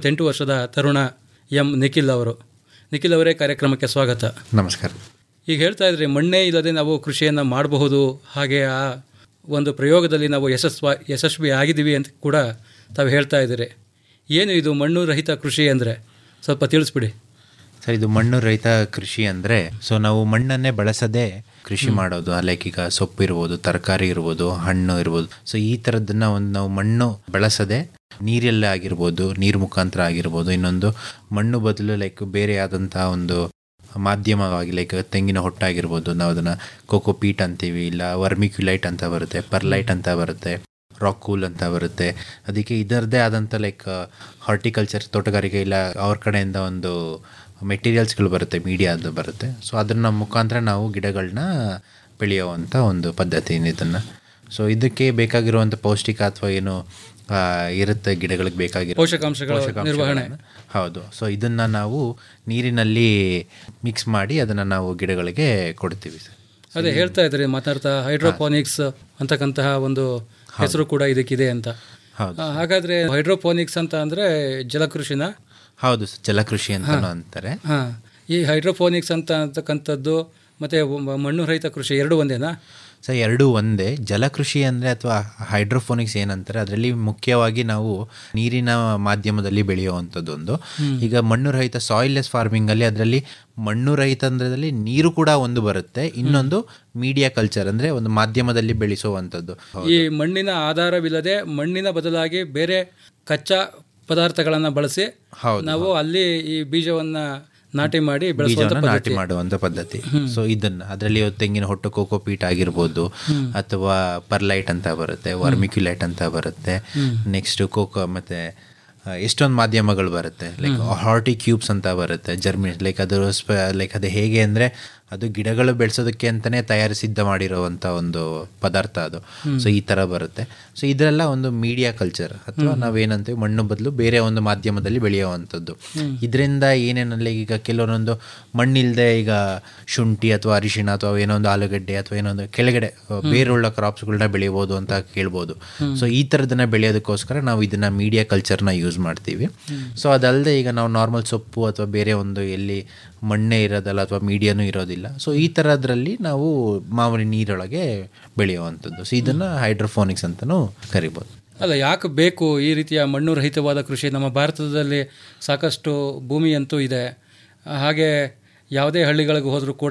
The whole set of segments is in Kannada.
ಮೂವತ್ತೆಂಟು ವರ್ಷದ ತರುಣ ಎಂ ನಿಖಿಲ್ ಅವರು ನಿಖಿಲ್ ಅವರೇ ಕಾರ್ಯಕ್ರಮಕ್ಕೆ ಸ್ವಾಗತ ನಮಸ್ಕಾರ ಈಗ ಹೇಳ್ತಾ ಇದ್ರಿ ಮಣ್ಣೇ ಇಲ್ಲದೆ ನಾವು ಕೃಷಿಯನ್ನು ಮಾಡಬಹುದು ಹಾಗೆ ಆ ಒಂದು ಪ್ರಯೋಗದಲ್ಲಿ ನಾವು ಯಶಸ್ವ ಯಶಸ್ವಿ ಆಗಿದ್ದೀವಿ ಅಂತ ಕೂಡ ತಾವು ಹೇಳ್ತಾ ಇದ್ದೀರಿ ಏನು ಇದು ಮಣ್ಣು ರಹಿತ ಕೃಷಿ ಅಂದರೆ ಸ್ವಲ್ಪ ತಿಳಿಸ್ಬಿಡಿ ಸರ್ ಇದು ಮಣ್ಣು ರಹಿತ ಕೃಷಿ ಅಂದರೆ ಸೊ ನಾವು ಮಣ್ಣನ್ನೇ ಬಳಸದೆ ಕೃಷಿ ಮಾಡೋದು ಲೈಕ್ ಈಗ ಸೊಪ್ಪು ಇರ್ಬೋದು ತರಕಾರಿ ಇರ್ಬೋದು ಹಣ್ಣು ಇರ್ಬೋದು ಸೊ ಈ ಥರದ್ದನ್ನ ಒಂದು ನಾವು ಮಣ್ಣು ಬಳಸದೆ ನೀರಲ್ಲೇ ಆಗಿರ್ಬೋದು ನೀರು ಮುಖಾಂತರ ಆಗಿರ್ಬೋದು ಇನ್ನೊಂದು ಮಣ್ಣು ಬದಲು ಲೈಕ್ ಬೇರೆ ಆದಂತಹ ಒಂದು ಮಾಧ್ಯಮವಾಗಿ ಲೈಕ್ ತೆಂಗಿನ ಹೊಟ್ಟಾಗಿರ್ಬೋದು ನಾವು ಅದನ್ನು ಕೋಕೋ ಪೀಟ್ ಅಂತೀವಿ ಇಲ್ಲ ವರ್ಮಿಕ್ಯುಲೈಟ್ ಅಂತ ಬರುತ್ತೆ ಪರ್ಲೈಟ್ ಅಂತ ಬರುತ್ತೆ ರಾಕ್ ಕೂಲ್ ಅಂತ ಬರುತ್ತೆ ಅದಕ್ಕೆ ಇದರದ್ದೇ ಆದಂಥ ಲೈಕ್ ಹಾರ್ಟಿಕಲ್ಚರ್ ತೋಟಗಾರಿಕೆ ಇಲ್ಲ ಅವ್ರ ಕಡೆಯಿಂದ ಒಂದು ಮೆಟೀರಿಯಲ್ಸ್ಗಳು ಬರುತ್ತೆ ಮೀಡಿಯಾದು ಬರುತ್ತೆ ಸೊ ಅದನ್ನ ಮುಖಾಂತರ ನಾವು ಗಿಡಗಳನ್ನ ಬೆಳೆಯುವಂಥ ಒಂದು ಪದ್ಧತಿ ಇದನ್ನು ಸೊ ಇದಕ್ಕೆ ಬೇಕಾಗಿರುವಂಥ ಪೌಷ್ಟಿಕ ಅಥವಾ ಏನು ಆ, ಇರುತ್ತೆ ಗಿಡಗಳಿಗೆ ಬೇಕಾಗಿರೋ ಪೋಷಕಾಂಶಗಳ ನಿರ್ವಹಣೆ. ಹೌದು ಸೊ ಇದನ್ನು ನಾವು ನೀರಿನಲ್ಲಿ ಮಿಕ್ಸ್ ಮಾಡಿ ಅದನ್ನು ನಾವು ಗಿಡಗಳಿಗೆ ಕೊಡ್ತೀವಿ ಸರ್ ಅದೇ ಹೇಳ್ತಾ ಇದ್ರಿ ಮಾತಾಡ್ತಾ ಹೈಡ್ರೋಪೋನಿಕ್ಸ್ ಅಂತಕ್ಕಂತಹ ಒಂದು ಹೆಸರು ಕೂಡ ಇದಕ್ಕಿದೆ ಅಂತ ಹೌದು ಆ, ಹಾಗಾದ್ರೆ ಹೈಡ್ರೋಪೋನಿಕ್ಸ್ ಅಂತ ಅಂದರೆ ಜಲಕೃಷಿನ ಹೌದು ಸರ್ ಜಲಕೃಷಿ ಅಂತಲೂ ಅಂತಾರೆ ಹಾಂ ಈ ಹೈಡ್ರೋಪೋನಿಕ್ಸ್ ಅಂತ ಅಂತಕ್ಕಂಥದ್ದು ಮತ್ತು ಮಣ್ಣು ರಹಿತ ಕೃಷಿ ಎರಡು ಒಂದೇನಾ ಸೊ ಎರಡೂ ಒಂದೇ ಜಲಕೃಷಿ ಅಂದರೆ ಅಥವಾ ಹೈಡ್ರೋಫೋನಿಕ್ಸ್ ಏನಂತಾರೆ ಅದರಲ್ಲಿ ಮುಖ್ಯವಾಗಿ ನಾವು ನೀರಿನ ಮಾಧ್ಯಮದಲ್ಲಿ ಬೆಳೆಯುವಂಥದ್ದು ಒಂದು ಈಗ ಮಣ್ಣು ರಹಿತ ಸಾಯಿಲ್ಲೆಸ್ ಫಾರ್ಮಿಂಗಲ್ಲಿ ಅದರಲ್ಲಿ ಮಣ್ಣು ರಹಿತ ಅಂದ್ರಲ್ಲಿ ನೀರು ಕೂಡ ಒಂದು ಬರುತ್ತೆ ಇನ್ನೊಂದು ಮೀಡಿಯಾ ಕಲ್ಚರ್ ಅಂದರೆ ಒಂದು ಮಾಧ್ಯಮದಲ್ಲಿ ಬೆಳೆಸುವಂಥದ್ದು ಈ ಮಣ್ಣಿನ ಆಧಾರವಿಲ್ಲದೆ ಮಣ್ಣಿನ ಬದಲಾಗಿ ಬೇರೆ ಕಚ್ಚಾ ಪದಾರ್ಥಗಳನ್ನು ಬಳಸಿ ಹೌದು, ನಾವು ಅಲ್ಲಿ ಈ ಬೀಜವನ್ನ ನಾಟಿ ಮಾಡಿ ಬೆಳೆಸುವಂತ ಬೀಜವನ್ನು ನಾಟಿ ಪದ್ಧತಿ ಮಾಡುವಂಥ ಪದ್ಧತಿ ಸೊ ಇದನ್ನ ಅದರಲ್ಲಿ ತೆಂಗಿನ ಹೊಟ್ಟು ಕೋಕೋ ಪೀಟ್ ಆಗಿರ್ಬೋದು ಅಥವಾ ಪರ್ಲೈಟ್ ಅಂತ ಬರುತ್ತೆ ವರ್ಮಿಕ್ಯುಲೈಟ್ ಅಂತ ಬರುತ್ತೆ ನೆಕ್ಸ್ಟ್ ಕೋಕೋ ಮತ್ತೆ ಆ, ಎಷ್ಟೊಂದು ಮಾಧ್ಯಮಗಳು ಬರುತ್ತೆ ಲೈಕ್ ಹಾರ್ಟಿ ಕ್ಯೂಬ್ಸ್ ಅಂತ ಬರುತ್ತೆ ಜರ್ಮಿ ಲೈಕ್ ಅದು ಲೈಕ್ ಅದು ಹೇಗೆ ಅಂದರೆ ಅದು ಗಿಡಗಳು ಬೆಳೆಸೋದಕ್ಕೆ ಅಂತಲೇ ತಯಾರಿ ಸಿದ್ಧ ಮಾಡಿರುವಂಥ ಒಂದು ಪದಾರ್ಥ ಅದು ಸೊ ಈ ಥರ ಬರುತ್ತೆ ಸೊ ಇದೆಲ್ಲ ಒಂದು ಮೀಡಿಯಾ ಕಲ್ಚರ್ ಅಥವಾ ನಾವೇನಂತೀವಿ ಮಣ್ಣು ಬದಲು ಬೇರೆ ಒಂದು ಮಾಧ್ಯಮದಲ್ಲಿ ಬೆಳೆಯುವಂಥದ್ದು ಇದರಿಂದ ಏನೇನಲ್ಲಿ ಈಗ ಕೆಲವೊಂದೊಂದು ಮಣ್ಣಿಲ್ಲದೆ ಈಗ ಶುಂಠಿ ಅಥವಾ ಅರಿಶಿಣ ಅಥವಾ ಏನೋ ಒಂದು ಆಲೂಗಡ್ಡೆ ಅಥವಾ ಏನೋ ಒಂದು ಕೆಳಗಡೆ ಆ, ಬೇರುಳ್ಳ ಕ್ರಾಪ್ಸ್ಗಳನ್ನ ಬೆಳಿಬೋದು ಅಂತ ಕೇಳ್ಬೋದು ಸೊ ಈ ಥರದನ್ನ ಬೆಳೆಯೋದಕ್ಕೋಸ್ಕರ ನಾವು ಇದನ್ನ ಮೀಡಿಯಾ ಕಲ್ಚರ್ನ ಯೂಸ್ ಮಾಡ್ತೀವಿ ಸೊ ಅದಲ್ಲದೆ ಈಗ ನಾವು ನಾರ್ಮಲ್ ಸೊಪ್ಪು ಅಥವಾ ಬೇರೆ ಒಂದು ಎಲ್ಲಿ ಮಣ್ಣೇ ಇರೋದಲ್ಲ ಅಥವಾ ಮೀಡಿಯಾನು ಇರೋದಿಲ್ಲ ಸೊ ಈ ಥರದ್ರಲ್ಲಿ ನಾವು ಮಾಮೂಲಿ ನೀರೊಳಗೆ ಬೆಳೆಯುವಂಥದ್ದು ಸೊ ಇದನ್ನು ಹೈಡ್ರೋಫೋನಿಕ್ಸ್ ಅಂತಲೂ ಕರಿಬೋದು ಅಲ್ಲ ಯಾಕೆ ಬೇಕು ಈ ರೀತಿಯ ಮಣ್ಣು ರಹಿತವಾದ ಕೃಷಿ ನಮ್ಮ ಭಾರತದಲ್ಲಿ ಸಾಕಷ್ಟು ಭೂಮಿಯಂತೂ ಇದೆ ಹಾಗೆ ಯಾವುದೇ ಹಳ್ಳಿಗಳಿಗೆ ಹೋದರೂ ಕೂಡ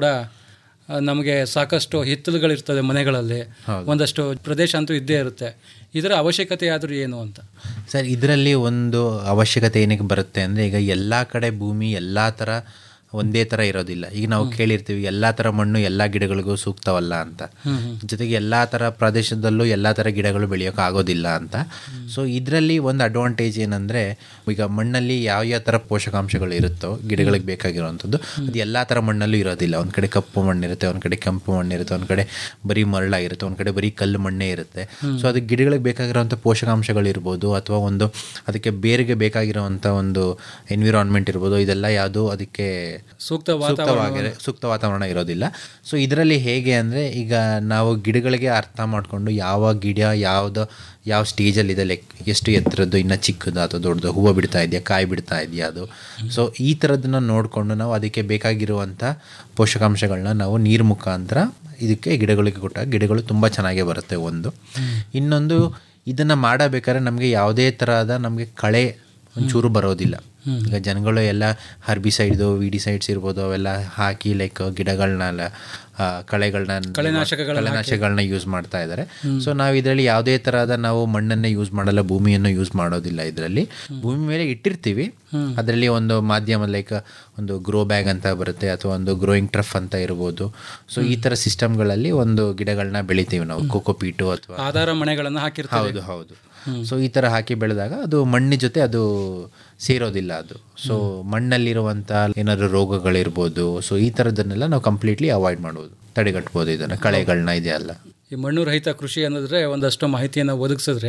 ಆ, ನಮಗೆ ಸಾಕಷ್ಟು ಹಿತ್ತಲುಗಳಿರ್ತದೆ ಮನೆಗಳಲ್ಲಿ ಒಂದಷ್ಟು ಪ್ರದೇಶ ಅಂತೂ ಇದ್ದೇ ಇರುತ್ತೆ ಇದರ ಅವಶ್ಯಕತೆ ಆದರೂ ಏನು ಅಂತ ಸರ್ ಇದರಲ್ಲಿ ಒಂದು ಅವಶ್ಯಕತೆ ಏನಕ್ಕೆ ಬರುತ್ತೆ ಅಂದರೆ ಈಗ ಎಲ್ಲ ಕಡೆ ಭೂಮಿ ಎಲ್ಲ ಥರ ಒಂದೇ ಥರ ಇರೋದಿಲ್ಲ ಈಗ ನಾವು ಕೇಳಿರ್ತೀವಿ ಎಲ್ಲ ಥರ ಮಣ್ಣು ಎಲ್ಲ ಗಿಡಗಳಿಗೂ ಸೂಕ್ತವಲ್ಲ ಅಂತ ಜೊತೆಗೆ ಎಲ್ಲ ಥರ ಪ್ರದೇಶದಲ್ಲೂ ಎಲ್ಲ ಥರ ಗಿಡಗಳು ಬೆಳೆಯೋಕೆ ಆಗೋದಿಲ್ಲ ಅಂತ ಸೊ ಇದರಲ್ಲಿ ಒಂದು ಅಡ್ವಾಂಟೇಜ್ ಏನಂದರೆ ಈಗ ಮಣ್ಣಲ್ಲಿ ಯಾವ ಯಾವ ಥರ ಪೋಷಕಾಂಶಗಳು ಇರುತ್ತೋ ಗಿಡಗಳಿಗೆ ಬೇಕಾಗಿರುವಂಥದ್ದು ಅದು ಎಲ್ಲ ಥರ ಮಣ್ಣಲ್ಲೂ ಇರೋದಿಲ್ಲ ಒಂದು ಕಡೆ ಕಪ್ಪು ಮಣ್ಣಿರುತ್ತೆ ಒಂದು ಕಡೆ ಕೆಂಪು ಮಣ್ಣಿರುತ್ತೆ ಒಂದು ಕಡೆ ಬರೀ ಮರಳಾಗಿರುತ್ತೆ ಒಂದು ಕಡೆ ಬರೀ ಕಲ್ಲು ಮಣ್ಣೇ ಇರುತ್ತೆ ಸೊ ಅದಕ್ಕೆ ಗಿಡಗಳಿಗೆ ಬೇಕಾಗಿರುವಂಥ ಪೋಷಕಾಂಶಗಳಿರ್ಬೋದು ಅಥವಾ ಒಂದು ಅದಕ್ಕೆ ಬೇರಿಗೆ ಬೇಕಾಗಿರುವಂಥ ಒಂದು ಎನ್ವಿರಾನ್ಮೆಂಟ್ ಇರ್ಬೋದು ಇದೆಲ್ಲ ಯಾವುದು ಅದಕ್ಕೆ ಸೂಕ್ತ ಸೂಕ್ತವಾಗಿ ಸೂಕ್ತ ವಾತಾವರಣ ಇರೋದಿಲ್ಲ ಸೊ ಇದರಲ್ಲಿ ಹೇಗೆ ಅಂದರೆ ಈಗ ನಾವು ಗಿಡಗಳಿಗೆ ಅರ್ಥ ಮಾಡಿಕೊಂಡು ಯಾವ ಗಿಡ ಯಾವ್ದು ಯಾವ ಸ್ಟೇಜಲ್ಲಿದೆ ಲೈಕ್ ಎಷ್ಟು ಎತ್ತರದ್ದು ಇನ್ನು ಚಿಕ್ಕದು ಅಥವಾ ದೊಡ್ಡದು ಹೂವು ಬಿಡ್ತಾ ಇದೆಯಾ ಕಾಯಿ ಬಿಡ್ತಾ ಇದೆಯಾ ಅದು ಸೊ ಈ ಥರದನ್ನ ನೋಡಿಕೊಂಡು ನಾವು ಅದಕ್ಕೆ ಬೇಕಾಗಿರುವಂಥ ಪೋಷಕಾಂಶಗಳನ್ನ ನಾವು ನೀರು ಮುಖಾಂತರ ಇದಕ್ಕೆ ಗಿಡಗಳಿಗೆ ಕೊಟ್ಟಾಗ ಗಿಡಗಳು ತುಂಬ ಚೆನ್ನಾಗೇ ಬರುತ್ತೆ ಒಂದು ಇನ್ನೊಂದು ಇದನ್ನು ಮಾಡಬೇಕಾದ್ರೆ ನಮಗೆ ಯಾವುದೇ ಥರದ ನಮಗೆ ಕಳೆ ಒಂಚೂರು ಬರೋದಿಲ್ಲ ಈಗ ಜನಗಳು ಎಲ್ಲ ಹರ್ಬಿಸೈಡ್ದು ವಿಡಿಸೈಡ್ಸ್ ಇರ್ಬೋದು ಅವೆಲ್ಲ ಹಾಕಿ ಲೈಕ್ ಗಿಡಗಳನ್ನೆಲ್ಲ ಕಳೆಗಳನ್ನ ಕಳೆನಾಶಕಗಳನ್ನ ಕಳೆನಾಶಕಗಳನ್ನ ಯೂಸ್ ಮಾಡ್ತಾ ಇದ್ದಾರೆ ಸೊ ನಾವು ಇದರಲ್ಲಿ ಯಾವುದೇ ತರಹದ ನಾವು ಮಣ್ಣನ್ನೇ ಯೂಸ್ ಮಾಡಲ್ಲ ಭೂಮಿಯನ್ನು ಯೂಸ್ ಮಾಡೋದಿಲ್ಲ ಇದರಲ್ಲಿ ಭೂಮಿ ಮೇಲೆ ಇಟ್ಟಿರ್ತೀವಿ ಅದರಲ್ಲಿ ಒಂದು ಮಾಧ್ಯಮ ಲೈಕ್ ಒಂದು ಗ್ರೋ ಬ್ಯಾಗ್ ಅಂತ ಬರುತ್ತೆ ಅಥವಾ ಒಂದು ಗ್ರೋಯಿಂಗ್ ಟ್ರಫ್ ಅಂತ ಇರ್ಬೋದು ಸೊ ಈ ಥರ ಸಿಸ್ಟಮ್ಗಳಲ್ಲಿ ಒಂದು ಗಿಡಗಳನ್ನ ಬೆಳಿತೀವಿ ನಾವು ಕೋಕೋಪೀಟು ಅಥವಾ ಆಧಾರ ಮನೆಗಳನ್ನು ಹಾಕಿರ್ತಾರೆ ಹೌದು ಹೌದು ಸೊ ಈ ಥರ ಹಾಕಿ ಬೆಳೆದಾಗ ಅದು ಮಣ್ಣಿನ ಜೊತೆ ಅದು ಸೇರೋದಿಲ್ಲ ಅದು ಸೊ ಮಣ್ಣಲ್ಲಿರುವಂಥ ಏನಾದ್ರು ರೋಗಗಳಿರ್ಬೋದು ಸೊ ಈ ಥರದನ್ನೆಲ್ಲ ನಾವು ಕಂಪ್ಲೀಟ್ಲಿ ಅವಾಯ್ಡ್ ಮಾಡ್ಬೋದು ತಡೆಗಟ್ಬೋದು ಇದನ್ನು ಕಳೆಗಳನ್ನ ಇದೆಯಲ್ಲ ಈ ಮಣ್ಣು ರಹಿತ ಕೃಷಿ ಅನ್ನೋದ್ರೆ ಒಂದಷ್ಟು ಮಾಹಿತಿಯನ್ನು ಒದಗಿಸಿದ್ರೆ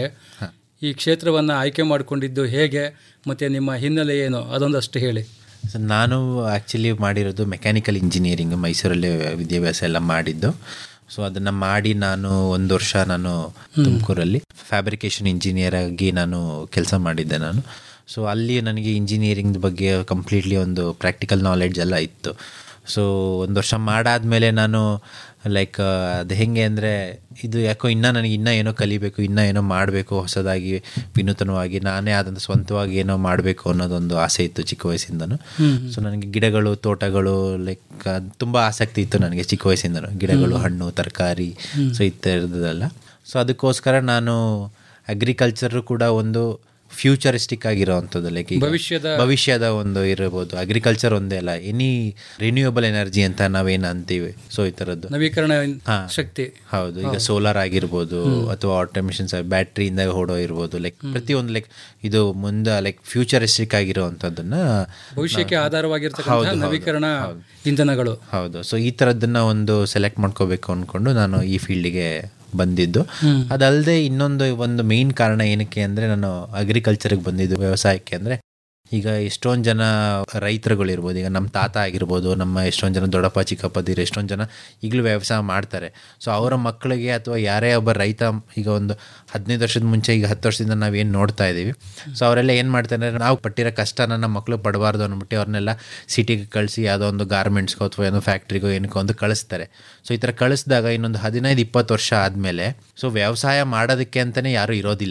ಈ ಕ್ಷೇತ್ರವನ್ನು ಆಯ್ಕೆ ಮಾಡಿಕೊಂಡಿದ್ದು ಹೇಗೆ ಮತ್ತು ನಿಮ್ಮ ಹಿನ್ನೆಲೆ ಏನು ಅದೊಂದಷ್ಟು ಹೇಳಿ ಸೊ ನಾನು ಆ್ಯಕ್ಚುಲಿ ಮಾಡಿರೋದು ಮೆಕ್ಯಾನಿಕಲ್ ಇಂಜಿನಿಯರಿಂಗ್ ಮೈಸೂರಲ್ಲಿ ವಿದ್ಯಾಭ್ಯಾಸ ಎಲ್ಲ ಮಾಡಿದ್ದು ಸೊ ಅದನ್ನು ಮಾಡಿ ನಾನು ಒಂದು ವರ್ಷ ನಾನು ತುಮಕೂರಲ್ಲಿ ಫ್ಯಾಬ್ರಿಕೇಷನ್ ಇಂಜಿನಿಯರ್ ಆಗಿ ನಾನು ಕೆಲಸ ಮಾಡಿದ್ದೆ ನಾನು ಸೊ ಅಲ್ಲಿ ನನಗೆ ಇಂಜಿನಿಯರಿಂಗ್ ಬಗ್ಗೆ ಕಂಪ್ಲೀಟ್ಲಿ ಒಂದು ಪ್ರಾಕ್ಟಿಕಲ್ ನಾಲೆಡ್ಜ್ ಎಲ್ಲ ಇತ್ತು ಸೊ ಒಂದು ವರ್ಷ ಮಾಡಾದ್ಮೇಲೆ ನಾನು ಲೈಕ್ ಅದು ಹೆಂಗೆ ಅಂದರೆ ಇದು ಯಾಕೋ ಇನ್ನೂ ನನಗೆ ಇನ್ನೂ ಏನೋ ಕಲಿಬೇಕು ಇನ್ನೂ ಏನೋ ಮಾಡಬೇಕು ಹೊಸದಾಗಿ ವಿನೂತನವಾಗಿ ನಾನೇ ಆದಂಥ ಸ್ವಂತವಾಗಿ ಏನೋ ಮಾಡಬೇಕು ಅನ್ನೋದೊಂದು ಆಸೆ ಇತ್ತು ಚಿಕ್ಕ ವಯಸ್ಸಿಂದನೂ ಸೊ ನನಗೆ ಗಿಡಗಳು ತೋಟಗಳು ಲೈಕ್ ತುಂಬ ಆಸಕ್ತಿ ಇತ್ತು ನನಗೆ ಚಿಕ್ಕ ವಯಸ್ಸಿಂದನೂ ಗಿಡಗಳು ಹಣ್ಣು ತರಕಾರಿ ಸೊ ಈ ಥರದ್ದೆಲ್ಲ ಸೊ ಅದಕ್ಕೋಸ್ಕರ ನಾನು ಅಗ್ರಿಕಲ್ಚರು ಕೂಡ ಒಂದು ಫ್ಯೂಚರಿಸ್ಟಿಕ್ ಆಗಿರೋವಂಥದ್ದು ಲೈಕ್ ಈಗ ಭವಿಷ್ಯದ ಭವಿಷ್ಯದ ಒಂದು ಇರಬಹುದು ಅಗ್ರಿಕಲ್ಚರ್ ಒಂದೇ ಅಲ್ಲ ಎನಿ ರಿನ್ಯೂಯಬಲ್ ಎನರ್ಜಿ ಅಂತ ನಾವೇನು ಅಂತೀವಿ ಸೊ ಈ ಥರದ್ದು ನವೀಕರಣ ಹಾ. ಶಕ್ತಿ ಹೌದು ಈಗ ಸೋಲಾರ್ ಆಗಿರ್ಬೋದು ಅಥವಾ ಆಟೋಮೇಷನ್ಸ್ ಬ್ಯಾಟ್ರಿಯಿಂದ ಓಡೋ ಇರ್ಬೋದು ಲೈಕ್ ಪ್ರತಿಯೊಂದು ಲೈಕ್ ಇದು ಮುಂದೆ ಲೈಕ್ ಫ್ಯೂಚರಿಸ್ಟಿಕ್ ಆಗಿರೋವಂಥದ್ದನ್ನ ಭವಿಷ್ಯಕ್ಕೆ ಆಧಾರವಾಗಿರ್ತಕ್ಕಂಥ ನವೀಕರಣ ಇಂಧನಗಳು ಹೌದು ಸೊ ಈ ಥರದ್ದನ್ನ ಒಂದು ಸೆಲೆಕ್ಟ್ ಮಾಡ್ಕೋಬೇಕು ಅಂದ್ಕೊಂಡು ನಾನು ಈ ಫೀಲ್ಡಿಗೆ ಬಂದಿದ್ದು ಅದಲ್ಲದೆ ಇನ್ನೊಂದು ಒಂದು ಮೇನ್ ಕಾರಣ ಏನಕ್ಕೆ ಅಂದರೆ ನಾನು ಅಗ್ರಿಕಲ್ಚರ್ಗೆ ಬಂದಿದ್ದು ವ್ಯವಸಾಯಕ್ಕೆ ಅಂದರೆ ಈಗ ಎಷ್ಟೊಂದು ಜನ ರೈತರುಗಳಿರ್ಬೋದು ಈಗ ನಮ್ಮ ತಾತ ಆಗಿರ್ಬೋದು ನಮ್ಮ ಎಷ್ಟೊಂದು ಜನ ದೊಡ್ಡಪ್ಪ ಚಿಕ್ಕಪ್ಪದಿರು ಎಷ್ಟೊಂದು ಜನ ಈಗಲೂ ವ್ಯವಸಾಯ ಮಾಡ್ತಾರೆ ಸೊ ಅವರ ಮಕ್ಕಳಿಗೆ ಅಥವಾ ಯಾರೇ ಒಬ್ಬ ರೈತ ಈಗ ಒಂದು ಹದಿನೈದು ವರ್ಷದ ಮುಂಚೆ ಈಗ ಹತ್ತು ವರ್ಷದಿಂದ ನಾವೇನು ನೋಡ್ತಾ ಇದ್ದೀವಿ ಸೊ ಅವರೆಲ್ಲ ಏನು ಮಾಡ್ತಾರೆ ಅಂದರೆ ನಾವು ಪಟ್ಟಿರೋ ಕಷ್ಟನ ನಮ್ಮ ಮಕ್ಕಳು ಪಡಬಾರ್ದು ಅಂದ್ಬಿಟ್ಟು ಅವ್ರನ್ನೆಲ್ಲ ಸಿಟಿಗೆ ಕಳಿಸಿ ಯಾವುದೋ ಒಂದು ಗಾರ್ಮೆಂಟ್ಸ್ಗೋ ಅಥವಾ ಏನೋ ಫ್ಯಾಕ್ಟ್ರಿಗೋ ಏನಕ್ಕೋ ಒಂದು ಕಳಿಸ್ತಾರೆ ಸೊ ಈ ಥರ ಕಳಿಸಿದಾಗ ಇನ್ನೊಂದು ಹದಿನೈದು ಇಪ್ಪತ್ತು ವರ್ಷ ಆದಮೇಲೆ ಸೊ ವ್ಯವಸಾಯ ಮಾಡೋದಕ್ಕೆ ಅಂತಲೇ ಯಾರೂ ಇರೋದಿಲ್ಲ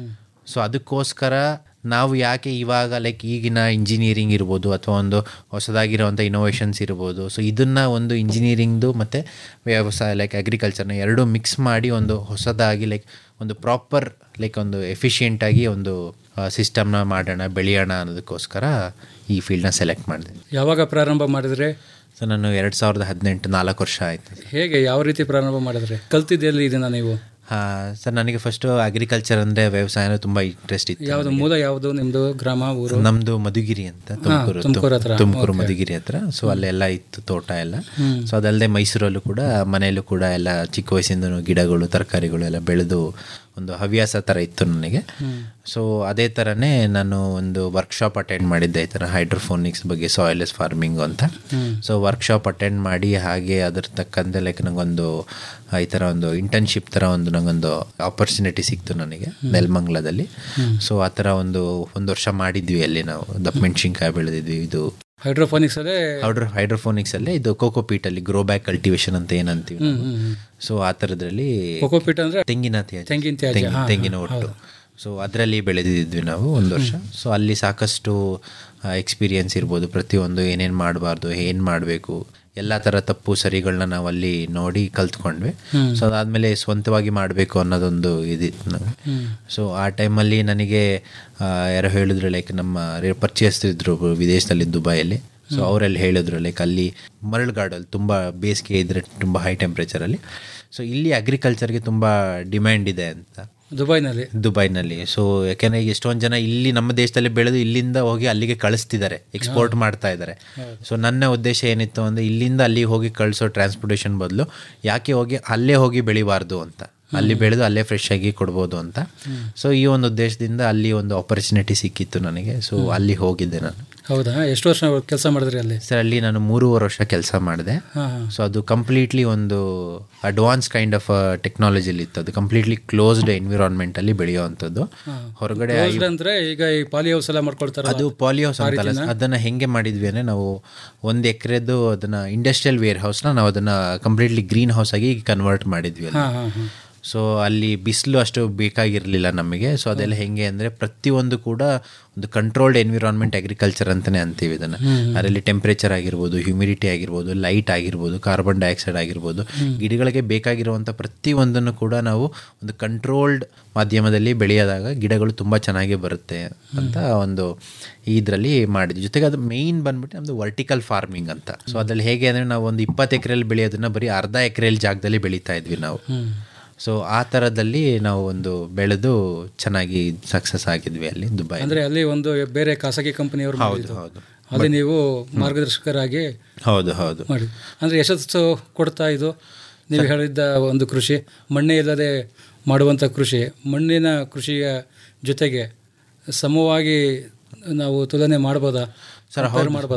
ಸೊ ಅದಕ್ಕೋಸ್ಕರ ನಾವು ಯಾಕೆ ಇವಾಗ ಲೈಕ್ ಈಗಿನ ಇಂಜಿನಿಯರಿಂಗ್ ಇರ್ಬೋದು ಅಥವಾ ಒಂದು ಹೊಸದಾಗಿರೋವಂಥ ಇನೋವೇಷನ್ಸ್ ಇರ್ಬೋದು ಸೊ ಇದನ್ನು ಒಂದು ಇಂಜಿನಿಯರಿಂಗ್ದು ಮತ್ತು ವ್ಯವಸಾಯ ಲೈಕ್ ಅಗ್ರಿಕಲ್ಚರ್ನ ಎರಡೂ ಮಿಕ್ಸ್ ಮಾಡಿ ಒಂದು ಹೊಸದಾಗಿ ಲೈಕ್ ಒಂದು ಪ್ರಾಪರ್ ಲೈಕ್ ಒಂದು ಎಫಿಷಿಯೆಂಟಾಗಿ ಒಂದು ಸಿಸ್ಟಮ್ನ ಮಾಡೋಣ ಬೆಳೆಯೋಣ ಅನ್ನೋದಕ್ಕೋಸ್ಕರ ಈ ಫೀಲ್ಡ್ನ ಸೆಲೆಕ್ಟ್ ಮಾಡಿದೆ ಯಾವಾಗ ಪ್ರಾರಂಭ ಮಾಡಿದ್ರೆ ಸೊ ನಾನು ಎರಡು ಸಾವಿರದ ಹದಿನೆಂಟು ನಾಲ್ಕು ವರ್ಷ ಆಯಿತು ಹೇಗೆ ಯಾವ ರೀತಿ ಪ್ರಾರಂಭ ಮಾಡಿದ್ರೆ ಕಲ್ತಿದ್ದೆಲ್ಲಿ ಇದನ್ನ ನೀವು ಸರ್ ನನಗೆ ಫಸ್ಟು ಅಗ್ರಿಕಲ್ಚರ್ ಅಂದರೆ ವ್ಯವಸಾಯನೂ ತುಂಬ ಇಂಟ್ರೆಸ್ಟ್ ಇತ್ತು ಯಾವ್ದು ಮೂಲ ಯಾವುದು ನಿಮ್ದು ಗ್ರಾಮ ಊರು ನಮ್ದು ಮಧುಗಿರಿ ಅಂತ ತುಮಕೂರು ತುಮಕೂರು ಹತ್ರ. ತುಮಕೂರು ಮಧುಗಿರಿ ಹತ್ರ ಸೊ ಅಲ್ಲೆಲ್ಲ ಇತ್ತು ತೋಟ ಎಲ್ಲ ಸೊ ಅದಲ್ಲದೆ ಮೈಸೂರಲ್ಲೂ ಕೂಡ ಮನೆಯಲ್ಲೂ ಕೂಡ ಎಲ್ಲ ಚಿಕ್ಕ ವಯಸ್ಸಿಂದನೂ ಗಿಡಗಳು ತರಕಾರಿಗಳು ಎಲ್ಲ ಬೆಳೆದು ಒಂದು ಹವ್ಯಾಸ ಥರ ಇತ್ತು ನನಗೆ ಸೊ ಅದೇ ಥರನೇ ನಾನು ಒಂದು ವರ್ಕ್ಶಾಪ್ ಅಟೆಂಡ್ ಮಾಡಿದ್ದೆ ಈ ಥರ ಹೈಡ್ರೋಫೋನಿಕ್ಸ್ ಬಗ್ಗೆ ಸಾಯಿಲೆಸ್ ಫಾರ್ಮಿಂಗ್ ಅಂತ ಸೊ ವರ್ಕ್ಶಾಪ್ ಅಟೆಂಡ್ ಮಾಡಿ ಹಾಗೆ ಅದ್ರ ತಕ್ಕಂತೆ ಲೈಕ್ ನಂಗೊಂದು ಈ ಥರ ಒಂದು ಇಂಟರ್ನ್ಶಿಪ್ ಥರ ಒಂದು ನಂಗೊಂದು ಆಪರ್ಚುನಿಟಿ ಸಿಕ್ತು ನನಗೆ ನೆಲಮಂಗ್ಲದಲ್ಲಿ ಸೊ ಆ ಥರ ಒಂದು ಒಂದು ವರ್ಷ ಮಾಡಿದ್ವಿ ಅಲ್ಲಿ ನಾವು ದಪ್ಪ ಮೆಣಸಿನ್ಕಾಯಿ ಬೆಳೆದಿದ್ವಿ ಇದು ಹೈಡ್ರೋಫೋನಿಕ್ಸ್ ಅಲ್ಲೇ ಹೈಡ್ರೋ ಹೈಡ್ರೋಫೋನಿಕ್ಸ್ ಅಲ್ಲೇ ಇದು ಕೋಕೋಪೀಟ್ ಅಲ್ಲಿ ಗ್ರೋ ಬ್ಯಾಕ್ ಕಲ್ಟಿವೇಶನ್ ಅಂತ ಏನಂತೀವಿ ನಾವು. ಸೊ ಆ ಥರದ್ರಲ್ಲಿ ಕೋಕೋಪೀಟ್ ಅಂದ್ರೆ ತೆಂಗಿನ ತ್ಯಾಜ್ಯ ತೆಂಗಿನ ತ್ಯಾಜ್ಯ, ತೆಂಗಿನ- ಹಾ, ತೆಂಗಿನ ಒಟ್ಟು ಸೊ ಅದರಲ್ಲಿ ಬೆಳೆದಿದ್ವಿ ನಾವು ಒಂದು ವರ್ಷ ಸೊ ಅಲ್ಲಿ ಸಾಕಷ್ಟು ಎಕ್ಸ್ಪೀರಿಯನ್ಸ್ ಇರ್ಬೋದು ಪ್ರತಿಯೊಂದು ಏನೇನು ಮಾಡಬಾರ್ದು ಏನು ಮಾಡಬೇಕು ಎಲ್ಲ ಥರ ತಪ್ಪು ಸರಿಗಳನ್ನ ನಾವು ಅಲ್ಲಿ ನೋಡಿ ಕಲ್ತ್ಕೊಂಡ್ವಿ ಸೊ ಅದಾದಮೇಲೆ ಸ್ವಂತವಾಗಿ ಮಾಡಬೇಕು ಅನ್ನೋದೊಂದು ಇದಿತ್ತು ನಾವು ಸೊ ಆ ಟೈಮಲ್ಲಿ ನನಗೆ ಆ, ಯಾರೋ ಹೇಳಿದ್ರು ಲೈಕ್ ನಮ್ಮ ಪರಿಚಯಿಸ್ತಿದ್ರು ಒಬ್ರು ವಿದೇಶದಲ್ಲಿ ದುಬೈಯಲ್ಲಿ ಸೊ ಅವರಲ್ಲಿ ಹೇಳಿದ್ರು ಲೈಕ್ ಅಲ್ಲಿ ಮರಳುಗಾಡಲ್ಲಿ ತುಂಬ ಬೇಸಿಗೆ ಇದ್ರೆ ತುಂಬ ಹೈ ಟೆಂಪ್ರೇಚರಲ್ಲಿ ಸೊ ಇಲ್ಲಿ ಅಗ್ರಿಕಲ್ಚರ್ಗೆ ತುಂಬ ಡಿಮ್ಯಾಂಡ್ ಇದೆ ಅಂತ ದುಬೈನಲ್ಲಿ ದುಬೈನಲ್ಲಿ ಸೊ ಯಾಕೆಂದರೆ ಈಗ ಎಷ್ಟೊಂದು ಜನ ಇಲ್ಲಿ ನಮ್ಮ ದೇಶದಲ್ಲಿ ಬೆಳೆದು ಇಲ್ಲಿಂದ ಹೋಗಿ ಅಲ್ಲಿಗೆ ಕಳಿಸ್ತಿದ್ದಾರೆ ಎಕ್ಸ್ಪೋರ್ಟ್ ಮಾಡ್ತಾ ಇದ್ದಾರೆ ಸೊ ನನ್ನ ಉದ್ದೇಶ ಏನಿತ್ತು ಅಂದರೆ ಇಲ್ಲಿಂದ ಅಲ್ಲಿಗೆ ಹೋಗಿ ಕಳಿಸೋ ಟ್ರಾನ್ಸ್ಪೋರ್ಟೇಷನ್ ಬದಲು ಯಾಕೆ ಹೋಗಿ ಅಲ್ಲೇ ಹೋಗಿ ಬೆಳಿಬಾರ್ದು ಅಂತ ಅಲ್ಲಿ ಬೆಳೆದು ಅಲ್ಲೇ ಫ್ರೆಶ್ ಆಗಿ ಕೊಡ್ಬೋದು ಅಂತ ಸೊ ಈ ಒಂದು ಉದ್ದೇಶದಿಂದ ಅಲ್ಲಿ ಒಂದು ಆಪರ್ಚುನಿಟಿ ಸಿಕ್ಕಿತ್ತು ನನಗೆ ಸೊ ಅಲ್ಲಿ ಹೋಗಿದ್ದೆ ನಾನು ಹೌದಾ ಎಷ್ಟು ವರ್ಷ ಕೆಲಸ ಮಾಡಿದ್ರಿ ಅಲ್ಲಿ ಸರ್ ಅಲ್ಲಿ ನಾನು ಮೂರುವರೆ ವರ್ಷ ಕೆಲಸ ಮಾಡಿದೆ ಹಾ ಹಾ ಸೊ ಅದು ಕಂಪ್ಲೀಟ್ಲಿ ಒಂದು ಅಡ್ವಾನ್ಸ್ ಕೈಂಡ್ ಆಫ್ ಟೆಕ್ನಾಲಜಿಲಿ ಇತ್ತು ಅದು ಕಂಪ್ಲೀಟ್ಲಿ ಕ್ಲೋಸ್ಡ್ ಎನ್ವಿರಾನ್ಮೆಂಟಲ್ಲಿ ಬೆಳೆಯುವಂಥದ್ದು ಹೊರಗಡೆ Closed ಅಂದ್ರೆ ಈಗ ಈ ಪಾಲಿ ಹೌಸ್ ಎಲ್ಲ ಮಾಡ್ಕೊಳ್ತಾರ ಅದು ಪಾಲಿಹೌಸ್ ಅಂತಲ್ಲ ಅದನ್ನ ಹೆಂಗೆ ಮಾಡಿದ್ವಿ ಅಂದ್ರೆ ನಾವು ಒಂದು ಎಕರೆದು ಅದನ್ನ ಇಂಡಸ್ಟ್ರಿಯಲ್ ವೇರ್ ಹೌಸ್ನ ನಾವು ಅದನ್ನ ಕಂಪ್ಲೀಟ್ಲಿ ಗ್ರೀನ್ ಹೌಸ್ ಆಗಿ ಕನ್ವರ್ಟ್ ಮಾಡಿದ್ವಿ ಅಲ್ಲಿ ಹಾ ಹಾ ಹಾ ಸೊ ಅಲ್ಲಿ ಬಿಸಿಲು ಅಷ್ಟು ಬೇಕಾಗಿರಲಿಲ್ಲ ನಮಗೆ ಸೊ ಅದೆಲ್ಲ ಹೆಂಗೆ ಅಂದರೆ ಪ್ರತಿಯೊಂದು ಕೂಡ ಒಂದು ಕಂಟ್ರೋಲ್ಡ್ ಎನ್ವಿರಾನ್ಮೆಂಟ್ ಅಗ್ರಿಕಲ್ಚರ್ ಅಂತಲೇ ಅಂತೀವಿ ಇದನ್ನು ಅದರಲ್ಲಿ ಟೆಂಪ್ರೇಚರ್ ಆಗಿರ್ಬೋದು ಹ್ಯೂಮಿಡಿಟಿ ಆಗಿರ್ಬೋದು ಲೈಟ್ ಆಗಿರ್ಬೋದು ಕಾರ್ಬನ್ ಡೈಆಕ್ಸೈಡ್ ಆಗಿರ್ಬೋದು ಗಿಡಗಳಿಗೆ ಬೇಕಾಗಿರುವಂಥ ಪ್ರತಿಯೊಂದನ್ನು ಕೂಡ ನಾವು ಒಂದು ಕಂಟ್ರೋಲ್ಡ್ ಮಾಧ್ಯಮದಲ್ಲಿ ಬೆಳೆಯೋದಾಗ ಗಿಡಗಳು ತುಂಬ ಚೆನ್ನಾಗಿ ಬರುತ್ತೆ ಅಂತ ಒಂದು ಇದರಲ್ಲಿ ಮಾಡಿದ್ವಿ ಜೊತೆಗೆ ಅದು ಮೇಯ್ನ್ ಬಂದ್ಬಿಟ್ಟು ನಮ್ಮದು ವರ್ಟಿಕಲ್ ಫಾರ್ಮಿಂಗ್ ಅಂತ ಸೊ ಅದ್ರಲ್ಲಿ ಹೇಗೆ ಅಂದರೆ ನಾವು ಒಂದು ಇಪ್ಪತ್ತು ಎಕರೆಯಲ್ಲಿ ಬೆಳೆಯೋದನ್ನ ಬರೀ ಅರ್ಧ ಎಕರೆಯಲ್ಲಿ ಜಾಗದಲ್ಲಿ ಬೆಳೀತಾ ಇದ್ವಿ ನಾವು ಸೊ ಆ ಥರದಲ್ಲಿ ನಾವು ಒಂದು ಬೆಳೆದು ಚೆನ್ನಾಗಿ ಸಕ್ಸಸ್ ಆಗಿದ್ವಿ ಅಲ್ಲಿ ದುಬೈ ಅಂದ್ರೆ ಅಲ್ಲಿ ಒಂದು ಬೇರೆ ಖಾಸಗಿ ಕಂಪನಿಯವರು ಹೌದು ಹೌದು ಅಲ್ಲಿ ನೀವು ಮಾರ್ಗದರ್ಶಕರಾಗಿ ಹೌದು ಹೌದು ಮಾಡಿ ಅಂದ್ರೆ ಯಶಸ್ಸು ಕೊಡ್ತಾ ಇದು ನೀವು ಹೇಳಿದ್ದ ಒಂದು ಕೃಷಿ ಮಣ್ಣೇ ಇಲ್ಲದೆ ಮಾಡುವಂಥ ಕೃಷಿ ಮಣ್ಣಿನ ಕೃಷಿಯ ಜೊತೆಗೆ ಸಮವಾಗಿ ನಾವು ತುಲನೆ ಮಾಡ್ಬೋದಾ ಸರ್ Compare ಮಾಡ್ಬೋದಾ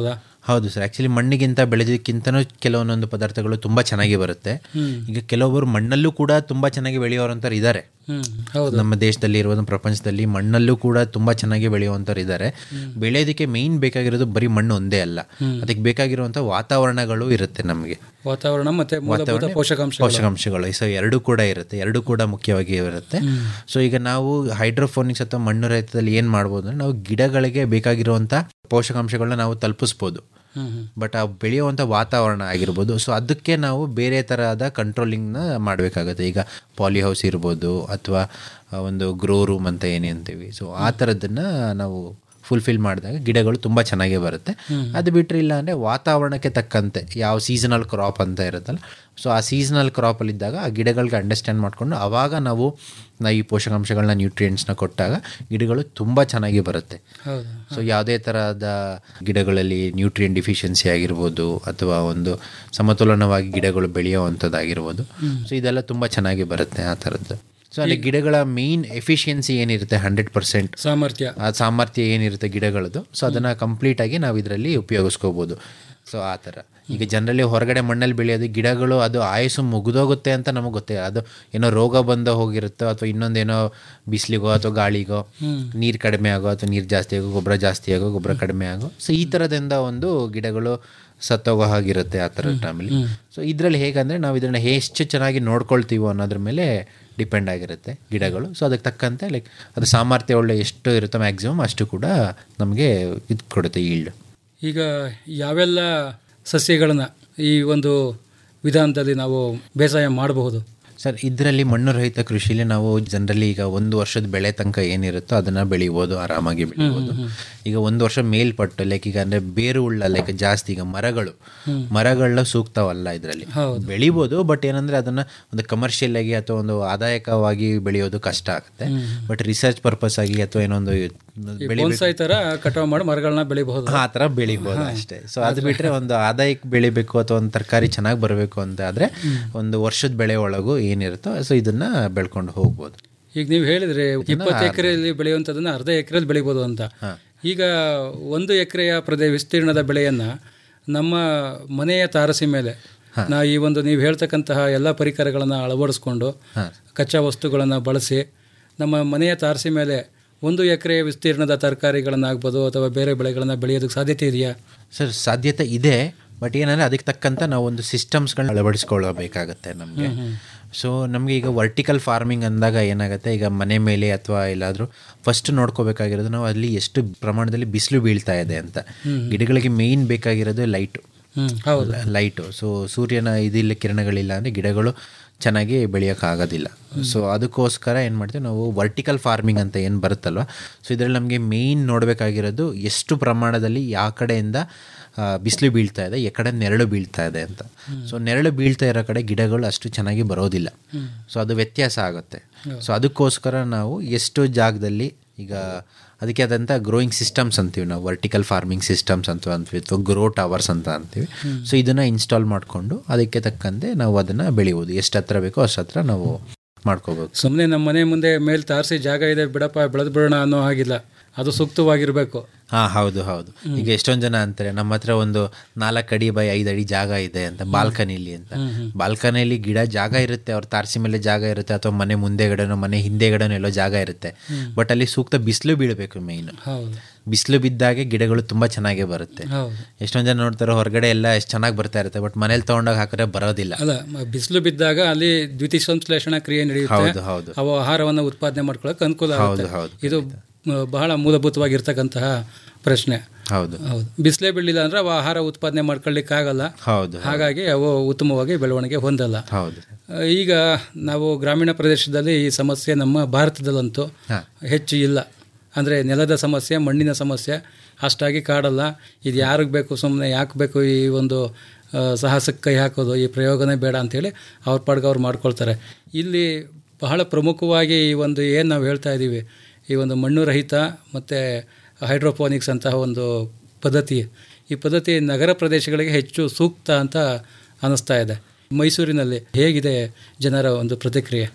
ಹೌದು ಸರ್ ಆ್ಯಕ್ಚುಲಿ ಮಣ್ಣಿಗಿಂತ ಬೆಳೆದಕ್ಕಿಂತನೂ ಕೆಲವೊಂದೊಂದು ಪದಾರ್ಥಗಳು ತುಂಬ ಚೆನ್ನಾಗಿ ಬರುತ್ತೆ ಈಗ ಕೆಲವೊಬ್ಬರು ಮಣ್ಣಲ್ಲೂ ಕೂಡ ತುಂಬ ಚೆನ್ನಾಗಿ ಬೆಳೆಯೋರಂಥವ್ರು ಇದ್ದಾರೆ ಹ್ಮ್ ಹೌದು ನಮ್ಮ ದೇಶದಲ್ಲಿ ಇರುವ ಪ್ರಪಂಚದಲ್ಲಿ ಮಣ್ಣಲ್ಲೂ ಕೂಡ ತುಂಬ ಚೆನ್ನಾಗಿ ಬೆಳೆಯುವಂಥವ್ರು ಇದ್ದಾರೆ ಬೆಳೆಯೋದಕ್ಕೆ ಮೇಯ್ನ್ ಬೇಕಾಗಿರೋದು ಬರೀ ಮಣ್ಣು ಒಂದೇ ಅಲ್ಲ ಅದಕ್ಕೆ ಬೇಕಾಗಿರುವಂಥ ವಾತಾವರಣಗಳು ಇರುತ್ತೆ ನಮಗೆ ವಾತಾವರಣ ಮತ್ತೆ ಮೂಲಭೂತ ಪೋಷಕಾಂಶ ಪೋಷಕಾಂಶಗಳು ಸೊ ಎರಡು ಕೂಡ ಇರುತ್ತೆ ಎರಡು ಕೂಡ ಮುಖ್ಯವಾಗಿ ಇರುತ್ತೆ ಸೊ ಈಗ ನಾವು ಹೈಡ್ರೋಫೋನಿಕ್ಸ್ ಅಥವಾ ಮಣ್ಣು ರಹಿತದಲ್ಲಿ ಏನು ಮಾಡ್ಬೋದು ಅಂದ್ರೆ ನಾವು ಗಿಡಗಳಿಗೆ ಬೇಕಾಗಿರುವಂಥ ಪೋಷಕಾಂಶಗಳನ್ನ ನಾವು ತಲುಪಿಸ್ಬೋದು ಹ್ಮ್ ಹ್ಮ್ ಬಟ್ ಆ ಬೆಳೆಯುವಂಥ ವಾತಾವರಣ ಆಗಿರ್ಬೋದು ಸೊ ಅದಕ್ಕೆ ನಾವು ಬೇರೆ ಥರದ ಕಂಟ್ರೋಲಿಂಗ್ನ ಮಾಡಬೇಕಾಗುತ್ತೆ ಈಗ ಪಾಲಿ ಹೌಸ್ ಇರ್ಬೋದು ಅಥವಾ ಒಂದು ಗ್ರೋ ರೂಮ್ ಅಂತ ಏನೇ ಅಂತೀವಿ ಸೊ ಆ ಥರದ್ದನ್ನು ನಾವು ಫುಲ್ಫಿಲ್ ಮಾಡಿದಾಗ ಗಿಡಗಳು ತುಂಬ ಚೆನ್ನಾಗೇ ಬರುತ್ತೆ ಅದು ಬಿಟ್ಟರೆ ಇಲ್ಲ ಅಂದರೆ ವಾತಾವರಣಕ್ಕೆ ತಕ್ಕಂತೆ ಯಾವ ಸೀಸನಲ್ ಕ್ರಾಪ್ ಅಂತ ಇರುತ್ತಲ್ಲ ಸೊ ಆ ಸೀಸನಲ್ ಕ್ರಾಪಲ್ಲಿದ್ದಾಗ ಆ ಗಿಡಗಳಿಗೆ ಅಂಡರ್ಸ್ಟ್ಯಾಂಡ್ ಮಾಡಿಕೊಂಡು ಆವಾಗ ನಾವು ನಾವು ಈ ಪೋಷಕಾಂಶಗಳನ್ನ ನ್ಯೂಟ್ರಿಯೆಂಟ್ಸ್ನ ಕೊಟ್ಟಾಗ ಗಿಡಗಳು ತುಂಬ ಚೆನ್ನಾಗಿ ಬರುತ್ತೆ ಹೌದು ಸೊ ಯಾವುದೇ ಥರದ ಗಿಡಗಳಲ್ಲಿ ನ್ಯೂಟ್ರಿಯನ್ ಡಿಫಿಷಿಯನ್ಸಿ ಆಗಿರ್ಬೋದು ಅಥವಾ ಒಂದು ಸಮತೋಲನವಾಗಿ ಗಿಡಗಳು ಬೆಳೆಯುವಂಥದ್ದಾಗಿರ್ಬೋದು ಸೊ ಇದೆಲ್ಲ ತುಂಬ ಚೆನ್ನಾಗಿ ಬರುತ್ತೆ ಆ ಥರದ್ದು ಸೊ ಅಲ್ಲಿ ಗಿಡಗಳ ಮೇಯ್ನ್ ಎಫಿಷಿಯನ್ಸಿ ಏನಿರುತ್ತೆ ಹಂಡ್ರೆಡ್ ಪರ್ಸೆಂಟ್ ಸಾಮರ್ಥ್ಯ ಆ ಸಾಮರ್ಥ್ಯ ಏನಿರುತ್ತೆ ಗಿಡಗಳದ್ದು ಸೊ ಅದನ್ನು ಕಂಪ್ಲೀಟಾಗಿ ನಾವು ಇದರಲ್ಲಿ ಉಪಯೋಗಿಸ್ಕೋಬೋದು ಸೊ ಆ ಥರ ಈಗ ಜನರಲಿ ಹೊರಗಡೆ ಮಣ್ಣಲ್ಲಿ ಬೆಳೆಯೋದು ಗಿಡಗಳು ಅದು ಆಯಸ್ಸು ಮುಗಿದೋಗುತ್ತೆ ಅಂತ ನಮಗೆ ಗೊತ್ತೇ ಅದು ಏನೋ ರೋಗ ಬಂದ ಹೋಗಿರುತ್ತೋ ಅಥವಾ ಇನ್ನೊಂದೇನೋ ಬಿಸಿಲಿಗೋ ಅಥವಾ ಗಾಳಿಗೋ ನೀರು ಕಡಿಮೆ ಆಗೋ ಅಥವಾ ನೀರು ಜಾಸ್ತಿ ಆಗೋ ಗೊಬ್ಬರ ಜಾಸ್ತಿ ಆಗೋ ಗೊಬ್ಬರ ಕಡಿಮೆ ಆಗೋ ಸೊ ಈ ಥರದಿಂದ ಒಂದು ಗಿಡಗಳು ಸತ್ತೋಗೋ ಹಾಗಿರುತ್ತೆ ಆ ಥರ ಟೈಮಲ್ಲಿ ಸೊ ಇದರಲ್ಲಿ ಹೇಗಂದರೆ ನಾವು ಇದನ್ನು ಎಷ್ಟು ಚೆನ್ನಾಗಿ ನೋಡ್ಕೊಳ್ತೀವೋ ಅನ್ನೋದ್ರ ಮೇಲೆ ಡಿಪೆಂಡ್ ಆಗಿರುತ್ತೆ ಗಿಡಗಳು ಸೊ ಅದಕ್ಕೆ ತಕ್ಕಂತೆ ಲೈಕ್ ಅದು ಸಾಮರ್ಥ್ಯ ಒಳ್ಳೆ ಎಷ್ಟು ಇರುತ್ತೋ ಮ್ಯಾಕ್ಸಿಮಮ್ ಅಷ್ಟು ಕೂಡ ನಮಗೆ ಇದು ಕೊಡುತ್ತೆ ಈಲ್ಡ್ ಈಗ ಯಾವೆಲ್ಲ ಸಸ್ಯಗಳನ್ನು ಈ ಒಂದು ವಿಧಾನದಲ್ಲಿ ನಾವು ಬೇಸಾಯ ಮಾಡಬಹುದು ಸರ್ ಇದರಲ್ಲಿ ಮಣ್ಣು ರಹಿತ ಕೃಷಿಲಿ ನಾವು ಜನರಲಿ ಈಗ ಒಂದು ವರ್ಷದ ಬೆಳೆ ತನಕ ಏನಿರುತ್ತೋ ಅದನ್ನ ಬೆಳಿಬೋದು ಆರಾಮಾಗಿ ಬೆಳಿಬೋದು ಈಗ ಒಂದು ವರ್ಷ ಮೇಲ್ಪಟ್ಟು ಲೈಕ್ ಈಗ ಅಂದ್ರೆ ಬೇರು ಉಳ್ಳ ಲೈಕ್ ಜಾಸ್ತಿ ಈಗ ಮರಗಳು ಮರಗಳ ಸೂಕ್ತವಲ್ಲ ಇದರಲ್ಲಿ ಬೆಳಿಬೋದು ಬಟ್ ಏನಂದ್ರೆ ಅದನ್ನ ಒಂದು ಕಮರ್ಷಿಯಲ್ ಆಗಿ ಅಥವಾ ಒಂದು ಆದಾಯಕವಾಗಿ ಬೆಳೆಯೋದು ಕಷ್ಟ ಆಗುತ್ತೆ ಬಟ್ ರಿಸರ್ಚ್ ಪರ್ಪಸ್ ಆಗಿ ಅಥವಾ ಏನೊಂದು ಬೆಳಿ ಬೋನ್ಸಾಯಿ ಥರ ಕಟಾವು ಮಾಡಿ ಮರಗಳನ್ನ ಬೆಳಿಬಹುದು ಆ ಥರ ಬೆಳಿಬೋದು ಅಷ್ಟೇ ಸೊ ಅದು ಬಿಟ್ಟರೆ ಒಂದು ಆದಾಯಕ್ಕೆ ಬೆಳಿಬೇಕು ಅಥವಾ ಒಂದು ತರಕಾರಿ ಚೆನ್ನಾಗಿ ಬರಬೇಕು ಅಂತ ಆದರೆ ಒಂದು ವರ್ಷದ ಬೆಳೆ ಒಳಗೂ ಏನಿರುತ್ತೋ ಸೊ ಇದನ್ನ ಬೆಳ್ಕೊಂಡು ಹೋಗ್ಬೋದು ಈಗ ನೀವು ಹೇಳಿದ್ರೆ ಇಪ್ಪತ್ತು ಎಕರೆಯಲ್ಲಿ ಬೆಳೆಯುವಂಥದ್ದನ್ನ ಅರ್ಧ ಎಕರೆಯಲ್ಲಿ ಬೆಳಿಬೋದು ಅಂತ ಈಗ ಒಂದು ಎಕರೆಯ ಪ್ರದೇ ವಿಸ್ತೀರ್ಣದ ಬೆಳೆಯನ್ನ ನಮ್ಮ ಮನೆಯ ತಾರಸಿ ಮೇಲೆ ನಾ ಈ ಒಂದು ನೀವು ಹೇಳ್ತಕ್ಕಂತಹ ಎಲ್ಲ ಪರಿಕರಗಳನ್ನು ಅಳವಡಿಸ್ಕೊಂಡು ಕಚ್ಚಾ ವಸ್ತುಗಳನ್ನು ಬಳಸಿ ನಮ್ಮ ಮನೆಯ ತಾರಸಿ ಮೇಲೆ ಒಂದು ಎಕರೆ ವಿಸ್ತೀರ್ಣದ ತರಕಾರಿಗಳನ್ನಾಗ್ಬೋದು ಅಥವಾ ಬೇರೆ ಬೆಳೆಗಳನ್ನು ಬೆಳೆಯೋದಕ್ಕೆ ಸಾಧ್ಯತೆ ಇದೆಯಾ ಸರ್ ಸಾಧ್ಯತೆ ಇದೆ ಬಟ್ ಏನಂದರೆ ಅದಕ್ಕೆ ತಕ್ಕಂಥ ನಾವು ಒಂದು ಸಿಸ್ಟಮ್ಸ್ಗಳನ್ನ ಅಳವಡಿಸ್ಕೊಳ್ಬೇಕಾಗತ್ತೆ ನಮಗೆ ಸೊ ನಮಗೆ ಈಗ ವರ್ಟಿಕಲ್ ಫಾರ್ಮಿಂಗ್ ಅಂದಾಗ ಏನಾಗುತ್ತೆ ಈಗ ಮನೆ ಮೇಲೆ ಅಥವಾ ಎಲ್ಲಾದರೂ ಫಸ್ಟ್ ನೋಡ್ಕೋಬೇಕಾಗಿರೋದು ನಾವು ಅಲ್ಲಿ ಎಷ್ಟು ಪ್ರಮಾಣದಲ್ಲಿ ಬಿಸಿಲು ಬೀಳ್ತಾ ಇದೆ ಅಂತ ಗಿಡಗಳಿಗೆ ಮೇಯ್ನ್ ಬೇಕಾಗಿರೋದು ಲೈಟು ಹ್ಮ್ ಹೌದು ಲೈಟು ಸೊ ಸೂರ್ಯನ ಇದಿಲ್ಲ ಕಿರಣಗಳಿಲ್ಲ ಅಂದರೆ ಗಿಡಗಳು ಚೆನ್ನಾಗಿ ಬೆಳೆಯೋಕ್ಕಾಗೋದಿಲ್ಲ ಸೊ ಅದಕ್ಕೋಸ್ಕರ ಏನು ಮಾಡ್ತೀವಿ ನಾವು ವರ್ಟಿಕಲ್ ಫಾರ್ಮಿಂಗ್ ಅಂತ ಏನು ಬರುತ್ತಲ್ವ ಸೊ ಇದರಲ್ಲಿ ನಮಗೆ ಮೇಯ್ನ್ ನೋಡಬೇಕಾಗಿರೋದು ಎಷ್ಟು ಪ್ರಮಾಣದಲ್ಲಿ ಯಾವ ಕಡೆಯಿಂದ ಆ, ಬಿಸಿಲು ಬೀಳ್ತಾ ಇದೆ ಈ ಕಡೆ ನೆರಳು ಬೀಳ್ತಾ ಇದೆ ಅಂತ ಸೊ ನೆರಳು ಬೀಳ್ತಾ ಇರೋ ಕಡೆ ಗಿಡಗಳು ಅಷ್ಟು ಚೆನ್ನಾಗಿ ಬರೋದಿಲ್ಲ ಸೊ ಅದು ವ್ಯತ್ಯಾಸ ಆಗುತ್ತೆ ಸೊ ಅದಕ್ಕೋಸ್ಕರ ನಾವು ಎಷ್ಟು ಜಾಗದಲ್ಲಿ ಈಗ ಅದಕ್ಕೆ ಆದಂಥ ಗ್ರೋಯಿಂಗ್ ಸಿಸ್ಟಮ್ಸ್ ಅಂತೀವಿ ನಾವು ವರ್ಟಿಕಲ್ ಫಾರ್ಮಿಂಗ್ ಸಿಸ್ಟಮ್ಸ್ ಅಂತ ಅಂತೀವಿ ಅಥವಾ ಗ್ರೋ ಟವರ್ಸ್ ಅಂತ ಅಂತೀವಿ ಸೊ ಇದನ್ನು ಇನ್ಸ್ಟಾಲ್ ಮಾಡಿಕೊಂಡು ಅದಕ್ಕೆ ತಕ್ಕಂತೆ ನಾವು ಅದನ್ನು ಬೆಳಿಬೋದು ಎಷ್ಟು ಹತ್ರ ಬೇಕೋ ಅಷ್ಟು ಹತ್ರ ನಾವು ಮಾಡ್ಕೋಬೇಕು ಸುಮ್ಮನೆ ನಮ್ಮ ಮನೆ ಮುಂದೆ ಮೇಲೆ ತಾರಸಿ ಜಾಗ ಇದೆ ಬಿಡಪ್ಪ ಬೆಳೆದು ಬಿಡೋಣ ಅನ್ನೋ ಹಾಗಿಲ್ಲ ಅದು ಸೂಕ್ತವಾಗಿರಬೇಕು ಹಾಂ ಹೌದು ಹೌದು ಈಗ ಎಷ್ಟೊಂದು ಜನ ಅಂತಾರೆ ನಮ್ಮ ಹತ್ರ ಒಂದು ನಾಲ್ಕು ಅಡಿ ಬೈ ಐದು ಅಡಿ ಜಾಗ ಇದೆ ಅಂತ ಬಾಲ್ಕನಿಲಿ ಅಂತ ಬಾಲ್ಕನಿಯಲ್ಲಿ ಗಿಡ ಜಾಗ ಇರುತ್ತೆ ಅವ್ರ ತಾರಸಿ ಮೇಲೆ ಜಾಗ ಇರುತ್ತೆ ಅಥವಾ ಮನೆ ಮುಂದೆಗಡೆನೋ ಮನೆ ಹಿಂದೆಗಡೆನೋ ಎಲ್ಲೋ ಜಾಗ ಇರುತ್ತೆ ಬಟ್ ಅಲ್ಲಿ ಸೂಕ್ತ ಬಿಸಿಲು ಬೀಳಬೇಕು ಮೇಯ್ನು ಹೌದು ಬಿಸಿಲು ಬಿದ್ದಾಗೆ ಗಿಡಗಳು ತುಂಬ ಚೆನ್ನಾಗೇ ಬರುತ್ತೆ ಹೌದು ಎಷ್ಟೊಂದು ಜನ ನೋಡ್ತಾರೆ ಹೊರಗಡೆ ಎಲ್ಲ ಎಷ್ಟು ಚೆನ್ನಾಗಿ ಬರ್ತಾ ಇರುತ್ತೆ ಬಟ್ ಮನೇಲಿ ತೊಗೊಂಡಾಗ ಹಾಕಿದ್ರೆ ಬರೋದಿಲ್ಲ ಅಲ್ಲ ಮ- ಬಿಸಿಲು ಬಿದ್ದಾಗ ಅಲ್ಲಿ ದ್ವಿತೀಯ ಸಂಶ್ಲೇಷಣಾ ಕ್ರಿಯೆ ನಡೆಯುತ್ತೆ ಹೌದು ಹೌದು ಅವು ಆಹಾರವನ್ನು ಉತ್ಪಾದನೆ ಮಾಡ್ಕೊಳ್ಳೋಕೆ ಅನುಕೂಲ ಹೌದು ಆಗುತ್ತೆ ಹೌದು ಇದು ಮ- ಬಹಳ ಮೂಲಭೂತವಾಗಿರ್ತಕ್ಕಂತಹ ಪ್ರಶ್ನೆ ಹೌದು ಹೌದು ಬಿಸಿಲೇ ಬೀಳಿಲ್ಲ ಅಂದ್ರೆ ಅವು ಆಹಾರ ಉತ್ಪಾದನೆ ಮಾಡ್ಕೊಳ್ಳಿಕ್ಕೆ ಆಗಲ್ಲ ಹೌದು ಹಾಗಾಗಿ ಅವು ಉತ್ತಮವಾಗಿ ಬೆಳವಣಿಗೆ ಹೊಂದಲ್ಲ ಹೌದು ಆ, ಈಗ ನಾವು ಗ್ರಾಮೀಣ ಪ್ರದೇಶದಲ್ಲಿ ಈ ಸಮಸ್ಯೆ ನಮ್ಮ ಭಾರತದಲ್ಲಂತೂ ಹೆಚ್ಚು ಇಲ್ಲ ಅಂದರೆ ನೆಲದ ಸಮಸ್ಯೆ ಮಣ್ಣಿನ ಸಮಸ್ಯೆ ಅಷ್ಟಾಗಿ ಕಾಡಲ್ಲ ಇದು ಯಾರಿಗೆ ಬೇಕು ಸುಮ್ಮನೆ ಯಾಕೆ ಬೇಕು ಈ ಒಂದು ಆ, ಸಾಹಸಕ್ಕೆ ಕೈ ಹಾಕೋದು ಈ ಪ್ರಯೋಗನೇ ಬೇಡ ಅಂಥೇಳಿ ಅವ್ರ ಪಾಡ್ಗೆ ಅವ್ರು ಮಾಡ್ಕೊಳ್ತಾರೆ ಇಲ್ಲಿ ಬಹಳ ಪ್ರಮುಖವಾಗಿ ಈ ಒಂದು ಏನು ನಾವು ಹೇಳ್ತಾ ಇದ್ದೀವಿ ಈ ಒಂದು ಮಣ್ಣು ರಹಿತ ಮತ್ತು ಹೈಡ್ರೋಪೋನಿಕ್ಸ್ ಅಂತಹ ಒಂದು ಪದ್ಧತಿ ಈ ಪದ್ಧತಿ ನಗರ ಪ್ರದೇಶಗಳಿಗೆ ಹೆಚ್ಚು ಸೂಕ್ತ ಅಂತ ಅನ್ನಿಸ್ತಾ ಇದೆ ಮೈಸೂರಿನಲ್ಲಿ ಹೇಗಿದೆ ಜನರ ಒಂದು ಪ್ರತಿಕ್ರಿಯೆ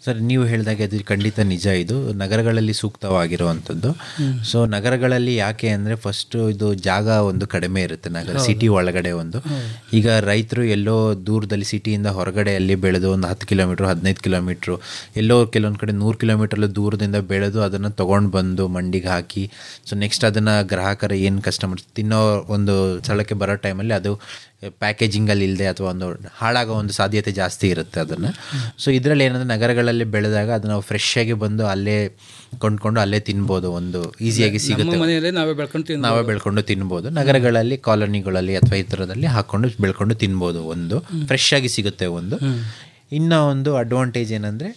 ಸರ್ ನೀವು ಹೇಳಿದಾಗೆ ಅದು ಖಂಡಿತ ನಿಜ ಇದು ನಗರಗಳಲ್ಲಿ ಸೂಕ್ತವಾಗಿರುವಂಥದ್ದು ಸೊ ನಗರಗಳಲ್ಲಿ ಯಾಕೆ ಅಂದರೆ ಫಸ್ಟು ಇದು ಜಾಗ ಒಂದು ಕಡಿಮೆ ಇರುತ್ತೆ ನಗರ ಸಿಟಿ ಒಳಗಡೆ ಒಂದು ಈಗ ರೈತರು ಎಲ್ಲೋ ದೂರದಲ್ಲಿ ಸಿಟಿಯಿಂದ ಹೊರಗಡೆ ಅಲ್ಲಿ ಬೆಳೆದು ಒಂದು ಹತ್ತು ಕಿಲೋಮೀಟ್ರ್ ಹದಿನೈದು ಕಿಲೋಮೀಟ್ರು ಎಲ್ಲೋ ಕೆಲವೊಂದು ಕಡೆ ನೂರು ಕಿಲೋಮೀಟ್ರ್ ದೂರದಿಂದ ಬೆಳೆದು ಅದನ್ನು ತೊಗೊಂಡು ಬಂದು ಮಂಡಿಗೆ ಹಾಕಿ ಸೊ ನೆಕ್ಸ್ಟ್ ಅದನ್ನು ಗ್ರಾಹಕರು ಏನು ಕಸ್ಟಮರ್ಸ್ ತಿನ್ನೋ ಒಂದು ಸ್ಥಳಕ್ಕೆ ಬರೋ ಟೈಮಲ್ಲಿ ಅದು ಪ್ಯಾಕೇಜಿಂಗಲ್ಲಿ ಇಲ್ಲದೆ ಅಥವಾ ಒಂದು ಹಾಳಾಗೋ ಒಂದು ಸಾಧ್ಯತೆ ಜಾಸ್ತಿ ಇರುತ್ತೆ ಅದನ್ನು ಸೊ ಇದರಲ್ಲಿ ಏನಂದರೆ ನಗರಗಳಲ್ಲಿ ಬೆಳೆದಾಗ ಅದು ನಾವು ಫ್ರೆಶ್ ಆಗಿ ಬಂದು ಅಲ್ಲೇ ಕೊಂಡ್ಕೊಂಡು ಅಲ್ಲೇ ತಿನ್ಬೋದು ಒಂದು ಈಸಿಯಾಗಿ ಸಿಗುತ್ತೆ ನಮ್ಮ ಮನೆಯಲ್ಲೇ ನಾವೇ ಬೆಳ್ಕೊಂಡು ತಿಂದು ನಾವೇ ಬೆಳ್ಕೊಂಡು ತಿನ್ಬೋದು ನಗರಗಳಲ್ಲಿ ಕಾಲೋನಿಗಳಲ್ಲಿ ಅಥವಾ ಈ ಥರದಲ್ಲಿ ಹಾಕ್ಕೊಂಡು ಬೆಳ್ಕೊಂಡು ತಿನ್ಬೋದು ಒಂದು ಫ್ರೆಶ್ ಆಗಿ ಸಿಗುತ್ತೆ ಒಂದು ಇನ್ನು ಒಂದು ಅಡ್ವಾಂಟೇಜ್ ಏನಂದರೆ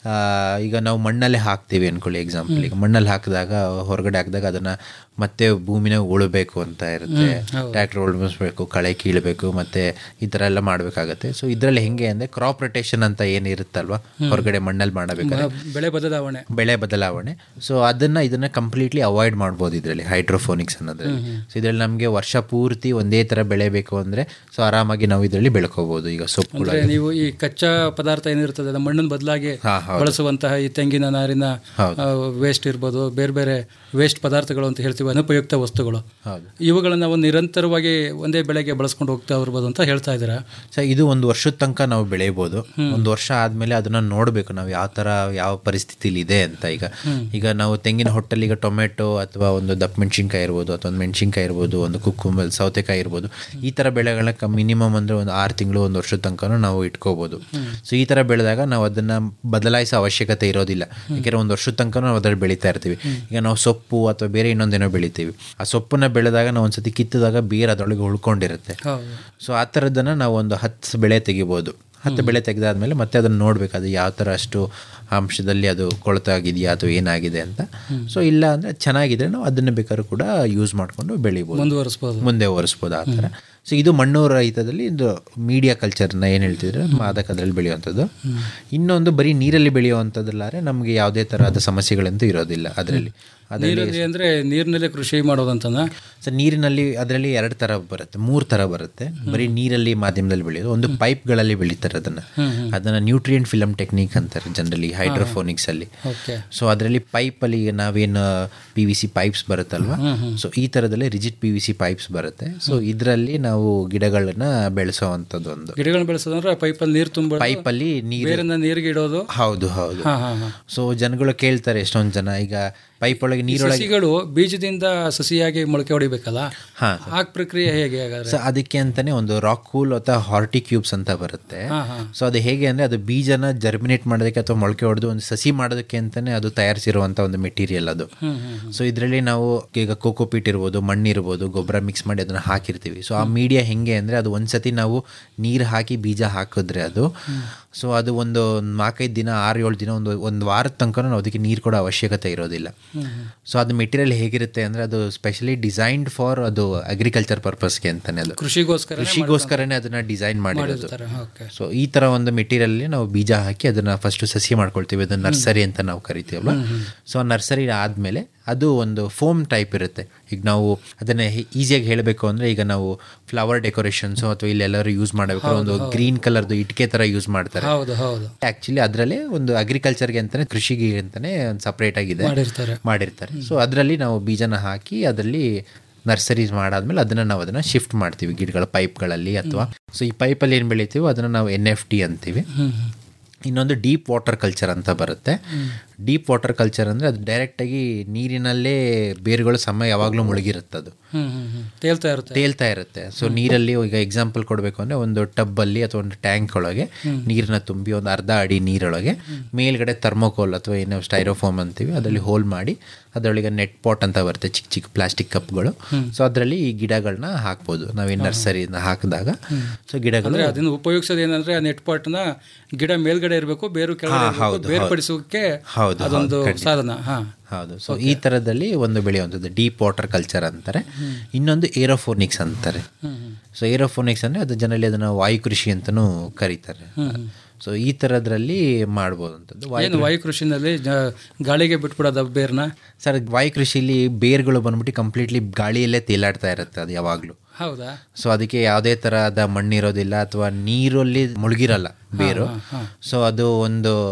ಈಗ ನಾವು ಮಣ್ಣಲ್ಲೇ ಹಾಕ್ತೀವಿ ಅಂದ್ಕೊಳ್ಳಿ ಎಕ್ಸಾಂಪಲ್ ಈಗ ಮಣ್ಣಲ್ಲಿ ಹಾಕಿದಾಗ ಹೊರಗಡೆ ಹಾಕಿದಾಗ ಅದನ್ನು ಮತ್ತೆ ಭೂಮಿನ ಉಳಬೇಕು ಅಂತ ಇರುತ್ತೆ ಟ್ರ್ಯಾಕ್ಟರ್ ಉಳಿಸ್ಬೇಕು ಕಳೆ ಕೀಳಬೇಕು ಮತ್ತು ಈ ಥರ ಎಲ್ಲ ಮಾಡಬೇಕಾಗತ್ತೆ ಸೊ ಇದರಲ್ಲಿ ಹೆಂಗೆ ಅಂದರೆ ಕ್ರಾಪ್ ರೊಟೇಷನ್ ಅಂತ ಏನಿರುತ್ತಲ್ವ ಹೊರಗಡೆ ಮಣ್ಣಲ್ಲಿ ಮಾಡಬೇಕಾದ್ರೆ ಬೆಳೆ ಬದಲಾವಣೆ ಬೆಳೆ ಬದಲಾವಣೆ ಸೊ ಅದನ್ನ ಇದನ್ನ ಕಂಪ್ಲೀಟ್ಲಿ ಅವಾಯ್ಡ್ ಮಾಡ್ಬೋದು ಇದರಲ್ಲಿ ಹೈಡ್ರೋಫೋನಿಕ್ಸ್ ಅನ್ನೋದ್ರಲ್ಲಿ ಸೊ ಇದರಲ್ಲಿ ನಮಗೆ ವರ್ಷ ಪೂರ್ತಿ ಒಂದೇ ಥರ ಬೆಳೆ ಬೇಕು ಅಂದರೆ ಸೊ ಆರಾಮಾಗಿ ನಾವು ಇದರಲ್ಲಿ ಬೆಳ್ಕೋಬಹುದು ಈಗ ಸೊಪ್ಪುಗಳು ಅಂದ್ರೆ ನೀವು ಈ ಕಚ್ಚಾ ಪದಾರ್ಥ ಏನಿರ್ತದೆ ಅದು ಮಣ್ಣಿನ ಬದಲಾಗಿ ಹಾ, ಹೌದು. ಬಳಸುವಂತಹ ಈ ತೆಂಗಿನ ನಾರಿನ ಹೌದು. ವೇಸ್ಟ್ ಇರ್ಬೋದು ಬೇರೆ ಬೇರೆ ವೇಸ್ಟ್ ಪದಾರ್ಥಗಳು ಅಂತ ಹೇಳ್ತೀವಿ ಅನುಪಯುಕ್ತ ವಸ್ತುಗಳು ಹೌದು ಇವುಗಳನ್ನ ನಾವು ನಿರಂತರವಾಗಿ ಒಂದೇ ಬೆಳೆಗೆ ಬಳಸ್ಕೊಂಡು ಹೋಗ್ತಾ ಇರ್ಬೋದು ಅಂತ ಹೇಳ್ತಾ ಇದ್ದೀರಾ ಸೊ ಇದು ಒಂದು ವರ್ಷದ ತನಕ ನಾವು ಬೆಳೆಯಬಹುದು ಒಂದು ವರ್ಷ ಆದಮೇಲೆ ಅದನ್ನ ನೋಡಬೇಕು ನಾವು ಯಾವ ಥರ ಯಾವ ಪರಿಸ್ಥಿತಿಲಿ ಇದೆ ಅಂತ ಈಗ ಈಗ ನಾವು ತೆಂಗಿನ ಹೊಟ್ಟಲ್ಲಿ ಈಗ ಟೊಮೆಟೊ ಅಥವಾ ಒಂದು ದಪ್ಪ ಮೆಣಸಿನ್ಕಾಯಿ ಇರ್ಬೋದು ಅಥವಾ ಒಂದು ಮೆಣಸಿನ್ಕಾಯಿ ಇರ್ಬೋದು ಒಂದು ಕುಕ್ಕುಂಬಲ್ ಸೌತೆಕಾಯಿ ಇರ್ಬೋದು ಈ ಥರ ಬೆಳೆಗಳನ್ನ ಮಿನಿಮಮ್ ಅಂದರೆ ಒಂದು ಆರು ತಿಂಗಳು ಒಂದು ವರ್ಷದ ತನಕ ನಾವು ಇಟ್ಕೋಬೋದು ಸೊ ಈ ಥರ ಬೆಳೆದಾಗ ನಾವು ಅದನ್ನು ಬದಲಾಯಿಸೋ ಅವಶ್ಯಕತೆ ಇರೋದಿಲ್ಲ ಯಾಕೆಂದರೆ ಒಂದು ವರ್ಷದ ತನಕ ನಾವು ಅದರಲ್ಲಿ ಬೆಳೀತಾ ಇರ್ತೀವಿ ಈಗ ನಾವು ಸೊಪ್ಪು ಅಥವಾ ಬೇರೆ ಇನ್ನೊಂದೇನೋ ಬೆಳಿತೀವಿ ಆ ಸೊಪ್ಪನ್ನ ಬೆಳೆದಾಗ ನಾವು ಒಂದ್ಸತಿ ಕಿತ್ತಿದಾಗ ಬೇರೆ ಅದರೊಳಗೆ ಉಳ್ಕೊಂಡಿರುತ್ತೆ ಹೌದು ಸೊ ಆ ಥರದ್ದನ್ನು ನಾವು ಒಂದು ಹತ್ತು ಬೆಳೆ ತೆಗಿಬೋದು ಹತ್ತು ಬೆಳೆ ತೆಗೆದಾದ್ಮೇಲೆ ಮತ್ತೆ ಅದನ್ನು ನೋಡಬೇಕು ಅದು ಯಾವ ಥರ ಅಷ್ಟು ಅಂಶದಲ್ಲಿ ಅದು ಕೊಳತಾಗಿದೆಯಾ ಅಥವಾ ಏನಾಗಿದೆ ಅಂತ ಸೊ ಇಲ್ಲ ಅಂದರೆ ಚೆನ್ನಾಗಿದ್ರೆ ನಾವು ಅದನ್ನು ಬೇಕಾದ್ರೂ ಕೂಡ ಯೂಸ್ ಮಾಡಿಕೊಂಡು ಬೆಳಿಬೋದು ಮುಂದುವರಿಸ್ಬೋದು ಮುಂದೆ ಒರೆಸ್ಬೋದು ಆ ಥರ ಸೊ ಇದು ಮಣ್ಣು ರಹಿತದಲ್ಲಿ ಇದು ಮೀಡಿಯಾ ಕಲ್ಚರ್ನ ಏನು ಹೇಳ್ತಿದ್ರೆ ಮಾದಕ ಅದರಲ್ಲಿ ಬೆಳೆಯುವಂಥದ್ದು ಇನ್ನೊಂದು ಬರೀ ನೀರಲ್ಲಿ ಬೆಳೆಯುವಂಥದ್ದಲ್ಲಾರೆ ನಮಗೆ ಯಾವುದೇ ಥರದ ಸಮಸ್ಯೆಗಳಂತೂ ಇರೋದಿಲ್ಲ ಅದರಲ್ಲಿ ಅದರಲ್ಲಿ ನೀರಲ್ಲಿ ಅಂದ್ರೆ ನೀರಿನಲ್ಲೇ ಕೃಷಿ ಮಾಡೋದಂತನ ಸೊ ನೀರಿನಲ್ಲಿ ಅದರಲ್ಲಿ ಎರಡು ಥರ ಬರುತ್ತೆ ಮೂರು ಥರ ಬರುತ್ತೆ ಬರೀ ನೀರಲ್ಲಿ ಮಾಧ್ಯಮದಲ್ಲಿ ಬೆಳೆಯೋದು ಒಂದು ಪೈಪ್ಗಳಲ್ಲಿ ಬೆಳೀತಾರೆ ಅದನ್ನು ಅದನ್ನು ನ್ಯೂಟ್ರಿಯೆಂಟ್ ಫಿಲಮ್ ಟೆಕ್ನಿಕ್ ಅಂತಾರೆ ಜನರಲಿ ಹೈಡ್ರೋಫೋನಿಕ್ಸ್ ಅಲ್ಲಿ ಓಕೆ ಸೊ ಅದರಲ್ಲಿ ಪೈಪಲ್ಲಿ ಈಗ ನಾವೇನು ಪಿ ವಿ ಸಿ ಪೈಪ್ಸ್ ಬರುತ್ತಲ್ವಾ ಸೊ ಈ ಥರದಲ್ಲಿ rigid P V C pipes ಬರುತ್ತೆ ಸೊ ಇದರಲ್ಲಿ ನಾವು ಗಿಡಗಳನ್ನ ಬೆಳೆಸೋವಂಥದ್ದು ಒಂದು ಗಿಡಗಳನ್ನ ಬೆಳೆಸೋದಂದ್ರೆ ಪೈಪಲ್ಲಿ ನೀರು ತುಂಬ ಪೈಪಲ್ಲಿ ನೀರು ಬೇರೆನ ನೀರಿಗೆ ಇಡೋದು ಹೌದು ಹೌದು ಹಾ ಹಾ ಹಾ ಸೊ ಜನಗಳು ಕೇಳ್ತಾರೆ ಎಷ್ಟೊಂದು ಜನ ಈಗ ಪೈಪ್ ಒಳಗೆ ನೀರೊಳಗೆ ಸಸಿಗಳು ಬೀಜದಿಂದ ಸಸಿಯಾಗಿ ಮೊಳಕೆ ಹೊಡಿಬೇಕಲ್ಲ ಹಾ ಆ ಪ್ರಕ್ರಿಯೆ ಹೇಗೆ ಹಾಗಾದ್ರೆ ಸೊ ಅದಕ್ಕೆ ಅಂತಾನೆ ಒಂದು ರಾಕ್ ಕೂಲ್ ಅಥವಾ ಹಾರ್ಟಿ ಕ್ಯೂಬ್ಸ್ ಅಂತ ಬರುತ್ತೆ ಹಾ ಹಾ ಸೊ ಅದು ಹೇಗೆ ಅಂದರೆ ಅದು ಬೀಜನ ಜರ್ಮಿನೇಟ್ ಮಾಡೋದಕ್ಕೆ ಅಥವಾ ಮೊಳಕೆ ಹೊಡೆದು ಒಂದು ಸಸಿ ಮಾಡೋದಕ್ಕೆ ಅಂತಲೇ ಅದು ತಯಾರಿಸಿರುವಂಥ ಒಂದು ಮೆಟೀರಿಯಲ್ ಅದು ಹ್ಮ್ ಹ್ಮ್ ಸೊ ಇದರಲ್ಲಿ ನಾವು ಈಗ ಕೋಕೋಪೀಟ್ ಇರ್ಬೋದು ಮಣ್ಣಿರ್ಬೋದು ಗೊಬ್ಬರ ಮಿಕ್ಸ್ ಮಾಡಿ ಅದನ್ನು ಹಾಕಿರ್ತೀವಿ ಸೊ ಆ ಮೀಡಿಯಾ ಹೆಂಗೆ ಅಂದರೆ ಅದು ಒಂದ್ಸತಿ ನಾವು ನೀರು ಹಾಕಿ ಬೀಜ ಹಾಕಿದ್ರೆ ಅದು ಸೊ ಅದು ಒಂದು ನಾಲ್ಕೈದು ದಿನ ಆರು ಏಳು ದಿನ ಒಂದು ಒಂದು ವಾರದ ತನಕ ನಾವು ಅದಕ್ಕೆ ನೀರು ಕೊಡೋ ಅವಶ್ಯಕತೆ ಇರೋದಿಲ್ಲ ಸೊ ಅದು ಮೆಟೀರಿಯಲ್ ಹೇಗಿರುತ್ತೆ ಅಂದರೆ ಅದು ಸ್ಪೆಷಲಿ ಡಿಸೈನ್ಡ್ ಫಾರ್ ಅದು ಅಗ್ರಿಕಲ್ಚರ್ ಪರ್ಪಸ್ಗೆ ಅಂತಾನೆ ಅದು ಕೃಷಿಗೋಸ್ಕರ ಕೃಷಿಗೋಸ್ಕರನೇ ಅದನ್ನ ಡಿಸೈನ್ ಮಾಡಿರೋದು ಓಕೆ ಸೊ ಈ ಥರ ಒಂದು ಮೆಟೀರಿಯಲ್ ನಾವು ಬೀಜ ಹಾಕಿ ಅದನ್ನ ಫಸ್ಟ್ ಸಸಿ ಮಾಡ್ಕೊಳ್ತೀವಿ ಅದನ್ನ ನರ್ಸರಿ ಅಂತ ನಾವು ಕರಿತೀವಲ್ಲ ಸೊ ಆ ನರ್ಸರಿ ಆದಮೇಲೆ ಅದು ಒಂದು ಫೋಮ್ ಟೈಪ್ ಇರುತ್ತೆ ಈಗ ನಾವು ಅದನ್ನ ಈಸಿಯಾಗಿ ಹೇಳಬೇಕು ಅಂದರೆ ಈಗ ನಾವು ಫ್ಲವರ್ ಡೆಕೋರೇಷನ್ಸು ಅಥವಾ ಇಲ್ಲೆಲ್ಲರೂ ಯೂಸ್ ಮಾಡಬೇಕು ಒಂದು ಗ್ರೀನ್ ಕಲರ್ದು ಇಟ್ಕೆ ಥರ ಯೂಸ್ ಮಾಡ್ತಾರೆ ಹೌದು ಹೌದು ಆ್ಯಕ್ಚುಲಿ ಅದರಲ್ಲೇ ಒಂದು ಅಗ್ರಿಕಲ್ಚರ್ಗೆ ಅಂತಾನೆ ಕೃಷಿಗೆ ಅಂತಾನೆ ಒಂದು ಸಪ್ರೇಟ್ ಆಗಿದೆ ಮಾಡಿರ್ತಾರೆ ಮಾಡಿರ್ತಾರೆ ಸೊ ಅದರಲ್ಲಿ ನಾವು ಬೀಜನ ಹಾಕಿ ಅದರಲ್ಲಿ ನರ್ಸರೀಸ್ ಮಾಡಾದ್ಮೇಲೆ ಅದನ್ನ ನಾವು ಅದನ್ನ ಶಿಫ್ಟ್ ಮಾಡ್ತೀವಿ ಗಿಡಗಳ ಪೈಪ್ಗಳಲ್ಲಿ ಅಥವಾ ಸೊ ಈ ಪೈಪಲ್ಲಿ ಏನು ಬೆಳಿತೀವೋ ಅದನ್ನ ನಾವು ಎನ್ ಎಫ್ ಟಿ ಅಂತೀವಿ ಹ್ಮ್ ಹ್ಮ್ ಇನ್ನೊಂದು ಡೀಪ್ ವಾಟರ್ ಕಲ್ಚರ್ ಅಂತ ಬರುತ್ತೆ ಡೀಪ್ ವಾಟರ್ ಕಲ್ಚರ್ ಅಂದರೆ ಅದು ಡೈರೆಕ್ಟಾಗಿ ನೀರಿನಲ್ಲೇ ಬೇರುಗಳು ಸಮ ಯಾವಾಗಲೂ ಮುಳುಗಿರುತ್ತೆ ಅದು ಹ್ಮ್ ಹ್ಮ್ ಹ್ಮ್ ತೇಲ್ತಾ ಇರುತ್ತೆ ತೇಲ್ತಾ ಇರುತ್ತೆ ಸೊ ನೀರಲ್ಲಿ ಈಗ ಎಕ್ಸಾಂಪಲ್ ಕೊಡಬೇಕು ಅಂದರೆ ಒಂದು ಟಬ್ಬಲ್ಲಿ ಅಥವಾ ಒಂದು ಟ್ಯಾಂಕ್ ಒಳಗೆ ನೀರನ್ನ ತುಂಬಿ ಒಂದು ಅರ್ಧ ಅಡಿ ನೀರೊಳಗೆ ಮೇಲ್ಗಡೆ ಥರ್ಮೋಕೋಲ್ ಅಥವಾ ಏನು ಸ್ಟೈರೋಫೋಮ್ ಅಂತೀವಿ ಅದರಲ್ಲಿ ಹೋಲ್ ಮಾಡಿ ಅದರೊಳಗೆ ನೆಟ್ ಪಾಟ್ ಅಂತ ಬರುತ್ತೆ ಚಿಕ್ಕ ಚಿಕ್ಕ ಪ್ಲಾಸ್ಟಿಕ್ ಕಪ್ಗಳು ಸೊ ಅದರಲ್ಲಿ ಈ ಗಿಡಗಳನ್ನ ಹಾಕ್ಬೋದು ನಾವೇನು ನರ್ಸರಿನ ಹಾಕಿದಾಗ ಸೊ ಗಿಡಗಳು ಅಂದ್ರೆ ಅದನ್ನ ಉಪಯೋಗಿಸೋದು ಏನಂದ್ರೆ ಆ ನೆಟ್ ಪಾಟ್ನ ಗಿಡ ಮೇಲ್ಗಡೆ ಇರಬೇಕು ಬೇರು ಕೆಳಗಡೆ ಇರ್ಬೇಕು, ಬೇರ್ಪಡಿಸೋಕೆ ಹೌದು, ಅದೊಂದು ಸಾಧನ ಹಾ ಹೌದು ಸೊ ಈ ಥರದಲ್ಲಿ ಒಂದು ಬೆಳೆಯುವಂಥದ್ದು ಡೀಪ್ ವಾಟರ್ ಕಲ್ಚರ್ ಅಂತಾರೆ ಇನ್ನೊಂದು ಏರೋಫೋನಿಕ್ಸ್ ಅಂತಾರೆ ಸೊ ಏರೋಫೋನಿಕ್ಸ್ ಅಂದರೆ ಅದು ಜನರಲ್ಲಿ ಅದನ್ನು ವಾಯು ಕೃಷಿ ಅಂತಲೂ ಕರೀತಾರೆ ಸೊ ಈ ಥರದ್ರಲ್ಲಿ ಮಾಡ್ಬೋದು ಅಂತದ್ದು ವಾಯು ಏನು ವಾಯು ಕೃಷಿನಲ್ಲಿ ಜ- ಗಾಳಿಗೆ ಬಿಟ್ಬಿಡೋದ ಬೇರ್ನ ಸರ್ ವಾಯು ಕೃಷಿಲಿ ಬೇರ್ಗಳು ಬಂದ್ಬಿಟ್ಟು ಕಂಪ್ಲೀಟ್ಲಿ ಗಾಳಿಯಲ್ಲೇ ತೇಲಾಡ್ತಾ ಇರುತ್ತೆ ಅದು ಯಾವಾಗಲೂ ಹೌದಾ ಸೊ ಅದಕ್ಕೆ ಯಾವುದೇ ಥರದ ಮಣ್ಣಿರೋದಿಲ್ಲ ಅಥವಾ ನೀರಲ್ಲಿ ಮುಳುಗಿರಲ್ಲ ಬೇರು ಸೊ ಅದು ಒಂದು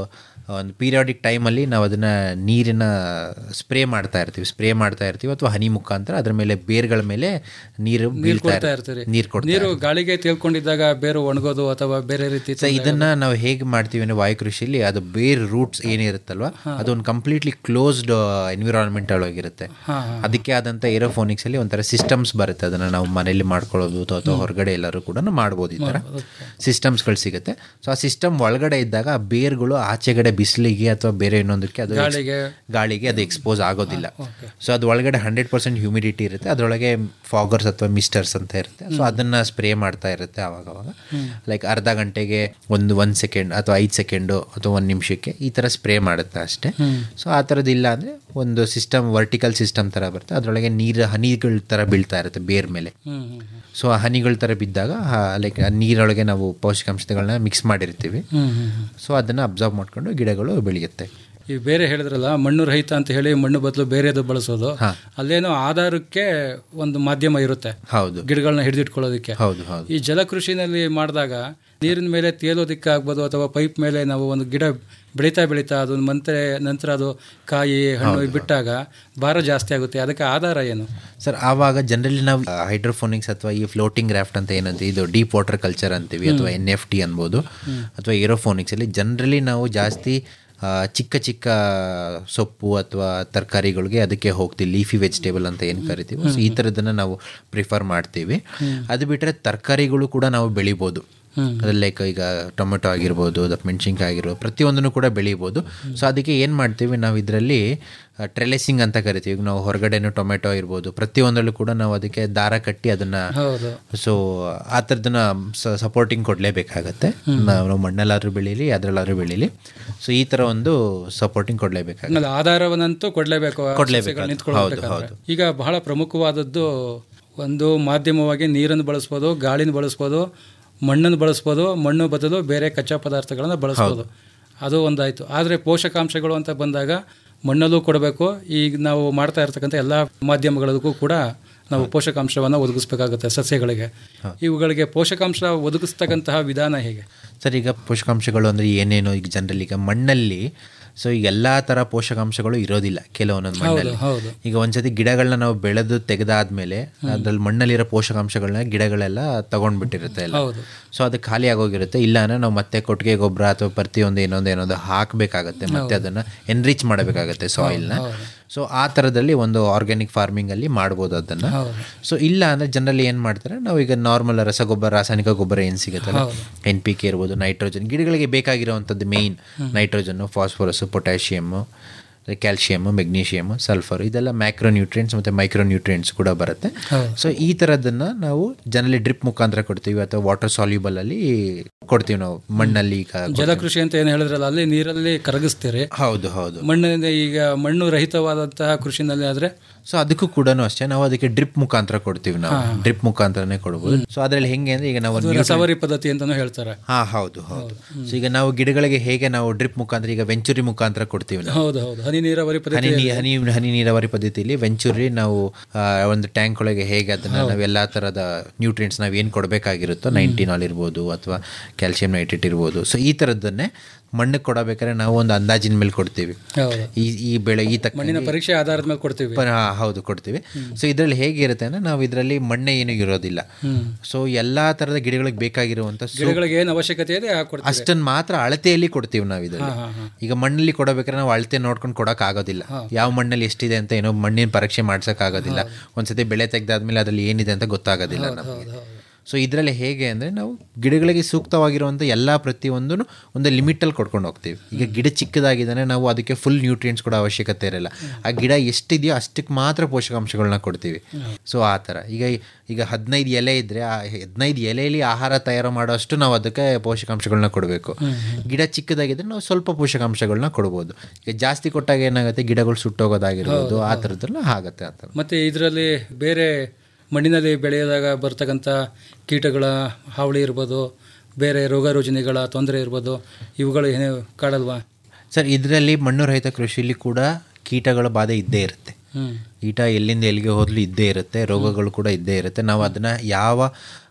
ಒಂದು ಪೀರಿಯಾಡಿಕ್ ಟೈಮಲ್ಲಿ ನಾವು ಅದನ್ನು ನೀರಿನ ಸ್ಪ್ರೇ ಮಾಡ್ತಾ ಇರ್ತೀವಿ ಸ್ಪ್ರೇ ಮಾಡ್ತಾ ಇರ್ತೀವಿ ಅಥವಾ ಹನಿ ಮುಖಾಂತರ ಅದ್ರ ಮೇಲೆ ಬೇರ್ಗಳ ಮೇಲೆ ನೀರು ಬೀಳ್ತಾ ಕೊಡ್ತಾ ಇರ್ತೀವಿ ಇರ್ತೀರಿ ನೀರು ಕೊಡ್ತಾ ನೀರು ಗಾಳಿಗೆ ತೇಲ್ಕೊಂಡಿದ್ದಾಗ ಬೇರು ಒಣಗೋದು ಅಥವಾ ಬೇರೆ ರೀತಿ ಸೊ ಇದನ್ನ ನಾವು ಹೇಗೆ ಮಾಡ್ತೀವಿ ಅಂದ್ರೆ ವಾಯುಕೃಷಿಯಲ್ಲಿ ಅದು ಬೇರ್ ರೂಟ್ಸ್ ಏನಿರುತ್ತಲ್ವ ಅದೊಂದು ಕಂಪ್ಲೀಟ್ಲಿ ಕ್ಲೋಸ್ಡ್ ಎನ್ವಿರಾನ್ಮೆಂಟ್ ಒಳಗಿರುತ್ತೆ ಹಾ ಅದಕ್ಕೆ ಆದಂಥ ಏರೋಫೋನಿಕ್ಸ್ ಅಲ್ಲಿ ಒಂಥರ ಸಿಸ್ಟಮ್ಸ್ ಬರುತ್ತೆ ಅದನ್ನ ನಾವು ಮನೆಯಲ್ಲಿ ಮಾಡ್ಕೊಳ್ಳೋದು ಅಥವಾ ಅಥವಾ ಹೊರಗಡೆ ಎಲ್ಲರೂ ಕೂಡ ಮಾಡ್ಬೋದು ಈ ಥರ ಸಿಸ್ಟಮ್ಸ್ಗಳು ಸಿಗುತ್ತೆ ಸೊ ಆ ಸಿಸ್ಟಮ್ ಒಳಗಡೆ ಇದ್ದಾಗ ಆ ಬೇರ್ಗಳು ಆಚೆಗಡೆ ಬಿಸಿಲಿಗೆ ಅಥವಾ ಬೇರೆ ಇನ್ನೊಂದಕ್ಕೆ ಅದು ಗಾಳಿಗೆ ಗಾಳಿಗೆ ಅದು ಎಕ್ಸ್ಪೋಸ್ ಆಗೋದಿಲ್ಲ ಸೊ ಅದು ಒಳಗಡೆ ಹಂಡ್ರೆಡ್ ಪರ್ಸೆಂಟ್ ಹ್ಯೂಮಿಡಿಟಿ ಇರುತ್ತೆ ಅದರೊಳಗೆ ಫಾಗರ್ಸ್ ಅಥವಾ ಮಿಸ್ಟರ್ಸ್ ಅಂತ ಇರುತ್ತೆ ಸೊ ಅದನ್ನ ಸ್ಪ್ರೇ ಮಾಡ್ತಾ ಇರುತ್ತೆ ಅವಾಗ ಅವಾಗ ಲೈಕ್ ಅರ್ಧ ಗಂಟೆಗೆ ಒಂದು ಒಂದು ಸೆಕೆಂಡ್ ಅಥವಾ ಐದು ಸೆಕೆಂಡು ಅಥವಾ ಒಂದು ನಿಮಿಷಕ್ಕೆ ಈ ಥರ ಸ್ಪ್ರೇ ಮಾಡುತ್ತೆ ಅಷ್ಟೇ ಸೊ ಆ ಥರದ್ದು ಇಲ್ಲ ಅಂದರೆ ಒಂದು ಸಿಸ್ಟಮ್ ವರ್ಟಿಕಲ್ ಸಿಸ್ಟಮ್ ಥರ ಬರುತ್ತೆ ಅದರೊಳಗೆ ನೀರು ಹನಿಗಳ ಥರ ಬೀಳ್ತಾ ಇರುತ್ತೆ ಬೇರ್ ಮೇಲೆ ಹ್ಮ್ ಹ್ಮ್ ಹ್ಮ್. ಸೊ ಆ ಹನಿಗಳ ಥರ ಬಿದ್ದಾಗ ಲೈಕ್ ಆ ನೀರೊಳಗೆ ನಾವು ಪೌಷ್ಟಿಕಾಂಶಗಳನ್ನ ಮಿಕ್ಸ್ ಮಾಡಿರ್ತೀವಿ ಹ್ಮ್ ಹ್ಮ್ ಹ್ಮ್. ಸೊ ಅದನ್ನು ಅಬ್ಸರ್ವ್ ಮಾಡ್ಕೊಂಡು ಗಿಡಗಳು ಬೆಳೆಯುತ್ತೆ ಈ ಬೇರೆ ಹೇಳಿದ್ರಲ್ಲ ಮಣ್ಣು ರಹಿತ ಅಂತ ಹೇಳಿ ಮಣ್ಣು ಬದಲು ಬೇರೆದು ಬಳಸೋದು ಹಾ. ಅಲ್ಲೇನೋ ಆಧಾರಕ್ಕೆ ಒಂದು ಮಾಧ್ಯಮ ಇರುತ್ತೆ ಹೌದು ಗಿಡಗಳನ್ನ ಹಿಡಿದಿಟ್ಕೊಳ್ಳೋದಕ್ಕೆ ಹೌದು ಹೌದು ಈ ಜಲಕೃಷಿನಲ್ಲಿ ಮಾಡಿದಾಗ ನೀರಿನ ಮೇಲೆ ತೇಲೋದಕ್ಕೆ ಆಗ್ಬೋದು ಅಥವಾ ಪೈಪ್ ಮೇಲೆ ನಾವು ಒಂದು ಗಿಡ ಬೆಳೀತಾ ಬೆಳೀತಾ ಅದು ಮಂತ್ರ ನಂತರ ಅದು ಕಾಯಿ ಹಣ್ಣು ಬಿಟ್ಟಾಗ ಭಾರ ಜಾಸ್ತಿ ಆಗುತ್ತೆ ಅದಕ್ಕೆ ಆಧಾರ ಏನು ಸರ್ ಆವಾಗ ಜನರಲಿ ನಾವು ಹೈಡ್ರೋಫೋನಿಕ್ಸ್ ಅಥವಾ ಈ ಫ್ಲೋಟಿಂಗ್ ರಾಫ್ಟ್ ಅಂತ ಏನಂತ ಇದು ಡೀಪ್ ವಾಟರ್ ಕಲ್ಚರ್ ಅಂತೀವಿ ಅಥವಾ ಎನ್ ಎಫ್ ಟಿ ಅನ್ಬೋದು ಅಥವಾ ಏರೋಫೋನಿಕ್ಸ್ ಅಲ್ಲಿ ಜನರಲಿ ನಾವು ಜಾಸ್ತಿ ಆ, ಚಿಕ್ಕ ಚಿಕ್ಕ ಸೊಪ್ಪು ಅಥವಾ ತರಕಾರಿಗಳಿಗೆ ಅದಕ್ಕೆ ಹೋಗ್ತೀವಿ ಲೀಫಿ ವೆಜಿಟೇಬಲ್ ಅಂತ ಏನು ಕರಿತೀವಿ ಸೊ ಈ ಥರದನ್ನು ನಾವು ಪ್ರಿಫರ್ ಮಾಡ್ತೀವಿ ಅದು ಬಿಟ್ಟರೆ ತರಕಾರಿಗಳು ಕೂಡ ನಾವು ಬೆಳಿಬೋದು ಅದ್ರಲ್ಲಿ ಲೈಕ್ ಈಗ ಟೊಮೆಟೊ ಆಗಿರ್ಬೋದು ಅಥವಾ ಮೆಣಸಿನ್ಕಾಯಿ ಆಗಿರ್ಬೋದು ಪ್ರತಿಯೊಂದನ್ನು ಕೂಡ ಬೆಳಿಬೋದು ಸೊ ಅದಕ್ಕೆ ಏನು ಮಾಡ್ತೀವಿ ನಾವು ಇದರಲ್ಲಿ ಟ್ರೆಲೆಸಿಂಗ್ ಅಂತ ಕರಿತೀವಿ ಈಗ ನಾವು ಹೊರಗಡೆನೂ ಟೊಮೆಟೊ ಇರ್ಬೋದು ಪ್ರತಿಯೊಂದರಲ್ಲೂ ಕೂಡ ನಾವು ಅದಕ್ಕೆ ದಾರ ಕಟ್ಟಿ ಅದನ್ನು ಹೌದು ಸೊ ಆ ಥರದನ್ನ ಸಪೋರ್ಟಿಂಗ್ ಕೊಡಲೇಬೇಕಾಗತ್ತೆ ನಾವು ನಾವು ಮಣ್ಣಲ್ಲಾದ್ರೂ ಬೆಳೀಲಿ ಅದರಲ್ಲಾದ್ರೂ ಬೆಳೀಲಿ ಸೊ ಈ ಥರ ಒಂದು ಸಪೋರ್ಟಿಂಗ್ ಕೊಡಲೇಬೇಕಾಗುತ್ತೆ ಆಮೇಲೆ ಆಧಾರವನ್ನಂತೂ ಕೊಡಲೇಬೇಕು ಆ ಕೊಡ್ಲೇಬೇಕು. ಸಸ್ಯಗಳು ನಿಂತ್ಕೊಳ್ಬೇಕಾದ್ರೆ. ಈಗ ಬಹಳ ಪ್ರಮುಖವಾದದ್ದು ಒಂದು ಮಾಧ್ಯಮವಾಗಿ ನೀರನ್ನು ಬಳಸ್ಬೋದು ಗಾಳಿನ ಬಳಸ್ಬೋದು ಮಣ್ಣನ್ನು ಬಳಸ್ಬೋದು ಮಣ್ಣು ಬದಲು ಬೇರೆ ಕಚ್ಚಾ ಪದಾರ್ಥಗಳನ್ನು ಬಳಸ್ಬೋದು ಅದು ಒಂದಾಯಿತು ಆದರೆ ಪೋಷಕಾಂಶಗಳು ಅಂತ ಬಂದಾಗ ಮಣ್ಣಲ್ಲೂ ಕೊಡಬೇಕು ಈಗ ನಾವು ಮಾಡ್ತಾ ಇರ್ತಕ್ಕಂಥ ಎಲ್ಲ ಮಾಧ್ಯಮಗಳಿಗೂ ಕೂಡ ನಾವು ಪೋಷಕಾಂಶವನ್ನು ಒದಗಿಸ್ಬೇಕಾಗುತ್ತೆ ಸಸ್ಯಗಳಿಗೆ ಇವುಗಳಿಗೆ ಪೋಷಕಾಂಶ ಒದಗಿಸ್ತಕ್ಕಂತಹ ವಿಧಾನ ಹೇಗೆ ಸರ್ ಈಗ ಪೋಷಕಾಂಶಗಳು ಅಂದರೆ ಏನೇನು ಈಗ ಜನರಲ್ ಈಗ ಮಣ್ಣಲ್ಲಿ ಸೊ ಈಗ ಎಲ್ಲ ಥರ ಪೋಷಕಾಂಶಗಳು ಇರೋದಿಲ್ಲ ಕೆಲವೊಂದೊಂದು ಮಣ್ಣಲ್ಲಿ ಹೌದು ಈಗ ಒಂದ್ಸತಿ ಗಿಡಗಳನ್ನ ನಾವು ಬೆಳೆದು ತೆಗೆದಾದ್ಮೇಲೆ ಅದ್ರಲ್ಲಿ ಮಣ್ಣಲ್ಲಿರೋ ಪೋಷಕಾಂಶಗಳನ್ನ ಗಿಡಗಳೆಲ್ಲ ತಗೊಂಡ್ಬಿಟ್ಟಿರುತ್ತೆ ಎಲ್ಲ ಹೌದು ಸೊ ಅದು ಖಾಲಿ ಆಗೋಗಿರುತ್ತೆ ಇಲ್ಲ ಅಂದ್ರೆ ನಾವು ಮತ್ತೆ ಕೊಟ್ಟಿಗೆ ಗೊಬ್ಬರ ಅಥವಾ ಪ್ರತಿಯೊಂದು ಇನ್ನೊಂದು ಏನೊಂದು ಹಾಕಬೇಕಾಗತ್ತೆ ಮತ್ತೆ ಅದನ್ನ ಎನ್ರಿಚ್ ಮಾಡಬೇಕಾಗತ್ತೆ ಸಾಯಿಲ್ನ ಸೊ ಆ ಥರದಲ್ಲಿ ಒಂದು ಆರ್ಗ್ಯಾನಿಕ್ ಫಾರ್ಮಿಂಗ್ ಅಲ್ಲಿ ಮಾಡ್ಬೋದು ಅದನ್ನ ಹೌದು ಸೊ ಇಲ್ಲ ಅಂದ್ರೆ ಜನರಲಿ ಏನು ಮಾಡ್ತಾರೆ ನಾವು ಈಗ ನಾರ್ಮಲ್ ರಸಗೊಬ್ಬರ ರಾಸಾಯನಿಕ ಗೊಬ್ಬರ ಏನು ಸಿಗುತ್ತಲ್ಲ ಎನ್ ಪಿ ಕೆ ಇರ್ಬೋದು ನೈಟ್ರೋಜನ್ ಗಿಡಗಳಿಗೆ ಬೇಕಾಗಿರುವಂಥದ್ದು main nitrogen phosphorus potassium calcium magnesium sulphur ಇದೆಲ್ಲ ಮ್ಯಾಕ್ರೋ ನ್ಯೂಟ್ರಿಯೆಂಟ್ಸ್ ಮತ್ತು ಮೈಕ್ರೋ ನ್ಯೂಟ್ರಿಯೆಂಟ್ಸ್ ಕೂಡ ಬರುತ್ತೆ ಹೌದು. ಸೊ ಈ ಥರದನ್ನ ನಾವು ಜನರಲಿ ಡ್ರಿಪ್ ಮುಖಾಂತರ ಕೊಡ್ತೀವಿ ಅಥವಾ ವಾಟರ್ ಸಾಲ್ಯೂಬಲ್ ಅಲ್ಲಿ ಕೊಡ್ತೀವಿ ನಾವು ಮಣ್ಣಲ್ಲಿ ಈಗ ಜಲಕೃಷಿ ಅಂತ ಏನು ಹೇಳಿದ್ರಲ್ಲ ಅಲ್ಲಿ ನೀರಲ್ಲಿ ಕರಗಿಸ್ತೀರಿ ಹೌದು ಹೌದು ಮಣ್ಣಿನ ಈಗ ಮಣ್ಣು ರಹಿತವಾದಂತಹ ಕೃಷಿನಲ್ಲಿ ಆದ್ರೆ ಸೊ ಅದಕ್ಕೂ ಕೂಡ ಅಷ್ಟೇ ನಾವು ಅದಕ್ಕೆ ಡ್ರಿಪ್ ಮುಖಾಂತರ ಕೊಡ್ತೀವಿ ನಾವು ಡ್ರಿಪ್ ಮುಖಾಂತರನೇ ಕೊಡ್ಬೋದು ಸೊ ಅದ್ರಲ್ಲಿ ಹೆಂಗೆ ಅಂದ್ರೆ ಈಗ ನಾವು ರಸವರಿ ಪದ್ಧತಿ ಅಂತಾನು ಹೇಳ್ತಾರೆ ಹಾ ಹೌದು ಹೌದು ಸೊ ಈಗ ನಾವು ಗಿಡಗಳಿಗೆ ಹೇಗೆ ನಾವು ಡ್ರಿಪ್ ಮುಖಾಂತರ ಈಗ ವೆಂಚುರಿ ಮುಖಾಂತರ ಕೊಡ್ತೀವಿ ನಾವು ಹೌದು ಹೌದು ಹನಿ ನೀರಾವರಿ ಪದ್ಧತಿ ಹನಿ ನೀ- ಹನಿ ಹನಿ ನೀರಾವರಿ ಪದ್ಧತಿಯಲ್ಲಿ ವೆಂಚುರಿ ನಾವು ಆ, ಒಂದು ಟ್ಯಾಂಕ್ ಒಳಗೆ ಹೇಗೆ ಅದನ್ನ ನಾವು ಎಲ್ಲಾ ತರದ ನ್ಯೂಟ್ರಿಯೆಂಟ್ಸ್ ನಾವು ಏನು ಕೊಡಬೇಕಾಗಿರುತ್ತೋ ನೈನ್ಟೀನ್ ಇರ್ಬೋದು ಅಥವಾ ಕ್ಯಾಲ್ಸಿಯಂ ನೈಟ್ರೇಟ್ ಇರ್ಬೋದು ಸೊ ಈ ಥರದ್ದನ್ನೇ ಮಣ್ಣಿಗೆ ಕೊಡಬೇಕಾದ್ರೆ ನಾವು ಒಂದು ಅಂದಾಜಿನ ಮೇಲೆ ಕೊಡ್ತೀವಿ ಹೌದು ಈ ಈ ಬೆಳೆ ಈ ತಕ್ಕ ಮಣ್ಣಿನ ಪರೀಕ್ಷೆ ಆಧಾರದ ಮೇಲೆ ಕೊಡ್ತೀವಿ ಪ- ಹಾ, ಹೌದು ಕೊಡ್ತೀವಿ ಸೊ ಇದರಲ್ಲಿ ಹೇಗಿರುತ್ತೆ ಅಂದ್ರೆ ನಾವು ಇದರಲ್ಲಿ ಮಣ್ಣೆ ಏನು ಇರೋದಿಲ್ಲ ಹ್ಮ್ ಸೊ ಎಲ್ಲಾ ತರದ ಗಿಡಗಳಿಗೆ ಬೇಕಾಗಿರುವಂತ ಗಿಡಗಳಿಗೆ ಏನು ಅವಶ್ಯಕತೆ ಇದೆ ಆ ಕೊಡ್ತೀವಿ ಅಷ್ಟನ್ನ ಮಾತ್ರ ಅಳತೆಯಲ್ಲಿ ಕೊಡ್ತೀವಿ ನಾವು ಇದರಲ್ಲಿ ಹಾ ಹಾ ಈಗ ಮಣ್ಣಲ್ಲಿ ಕೊಡಬೇಕಾದ್ರೆ ನಾವು ಅಳತೆ ನೋಡ್ಕೊಂಡು ಕೊಡಕ್ ಆಗೋದಿಲ್ಲ ಯಾವ ಮಣ್ಣಲ್ಲಿ ಎಷ್ಟಿದೆ ಅಂತ ಏನೋ ಮಣ್ಣಿನ ಪರೀಕ್ಷೆ ಮಾಡ್ಸಕ್ ಆಗೋದಿಲ್ಲ ಒಂದ್ಸತಿ ಬೆಳೆ ತೆಗ್ದಾದ್ಮೇಲೆ ಅದ್ರಲ್ಲಿ ಏನಿದೆ ಅಂತ ಗೊತ್ತಾಗೋದಿಲ್ಲ ನಮಗೆ ಹೌದು ಹೌದು ಸೊ ಇದರಲ್ಲಿ ಹೇಗೆ ಅಂದರೆ ನಾವು ಗಿಡಗಳಿಗೆ ಸೂಕ್ತವಾಗಿರುವಂಥ ಎಲ್ಲ ಪ್ರತಿಯೊಂದು ಒಂದು ಲಿಮಿಟಲ್ಲಿ ಕೊಡ್ಕೊಂಡು ಹೋಗ್ತೀವಿ ಈಗ ಗಿಡ ಚಿಕ್ಕದಾಗಿದ್ದಾನೆ ನಾವು ಅದಕ್ಕೆ ಫುಲ್ ನ್ಯೂಟ್ರಿಯೆಂಟ್ಸ್ ಕೊಡೋ ಅವಶ್ಯಕತೆ ಇರಲ್ಲ ಆ ಗಿಡ ಎಷ್ಟಿದೆಯೋ ಅಷ್ಟಕ್ಕೆ ಮಾತ್ರ ಪೋಷಕಾಂಶಗಳನ್ನ ಕೊಡ್ತೀವಿ ಸೊ ಆ ಥರ ಈಗ ಈಗ ಹದಿನೈದು ಎಲೆ ಇದ್ದರೆ ಆ ಹದಿನೈದು ಎಲೆಯಲ್ಲಿ ಆಹಾರ ತಯಾರು ಮಾಡೋಷ್ಟು ನಾವು ಅದಕ್ಕೆ ಪೋಷಕಾಂಶಗಳನ್ನ ಕೊಡಬೇಕು ಗಿಡ ಚಿಕ್ಕದಾಗಿದ್ದರೆ ನಾವು ಸ್ವಲ್ಪ ಪೋಷಕಾಂಶಗಳನ್ನ ಕೊಡ್ಬೋದು ಈಗ ಜಾಸ್ತಿ ಕೊಟ್ಟಾಗ ಏನಾಗುತ್ತೆ ಗಿಡಗಳು ಸುಟ್ಟೋಗೋದಾಗಿರ್ಬೋದು ಆ ಥರದ್ದೆಲ್ಲ ಆಗುತ್ತೆ ಆ ಥರ ಮತ್ತೆ ಇದರಲ್ಲಿ ಬೇರೆ ಮಣ್ಣಿನಲ್ಲಿ ಬೆಳೆಯೋದಾಗ ಬರ್ತಕ್ಕಂಥ ಕೀಟಗಳ ಹಾವಳಿ ಇರ್ಬೋದು ಬೇರೆ ರೋಗ ರುಜಿನಿಗಳ ತೊಂದರೆ ಇರ್ಬೋದು ಇವುಗಳು ಏನು ಕಾಡಲ್ವಾ ಸರ್ ಇದರಲ್ಲಿ ಮಣ್ಣು ರಹಿತ ಕೃಷಿಯಲ್ಲಿ ಕೂಡ ಕೀಟಗಳ ಬಾಧೆ ಇದ್ದೇ ಇರುತ್ತೆ ಹ್ಮ್ ಕೀಟ ಎಲ್ಲಿಂದ ಎಲ್ಲಿಗೆ ಹೋದ್ಲು ಇದ್ದೇ ಇರುತ್ತೆ ರೋಗಗಳು ಕೂಡ ಇದ್ದೇ ಇರುತ್ತೆ ನಾವು ಅದನ್ನ ಯಾವ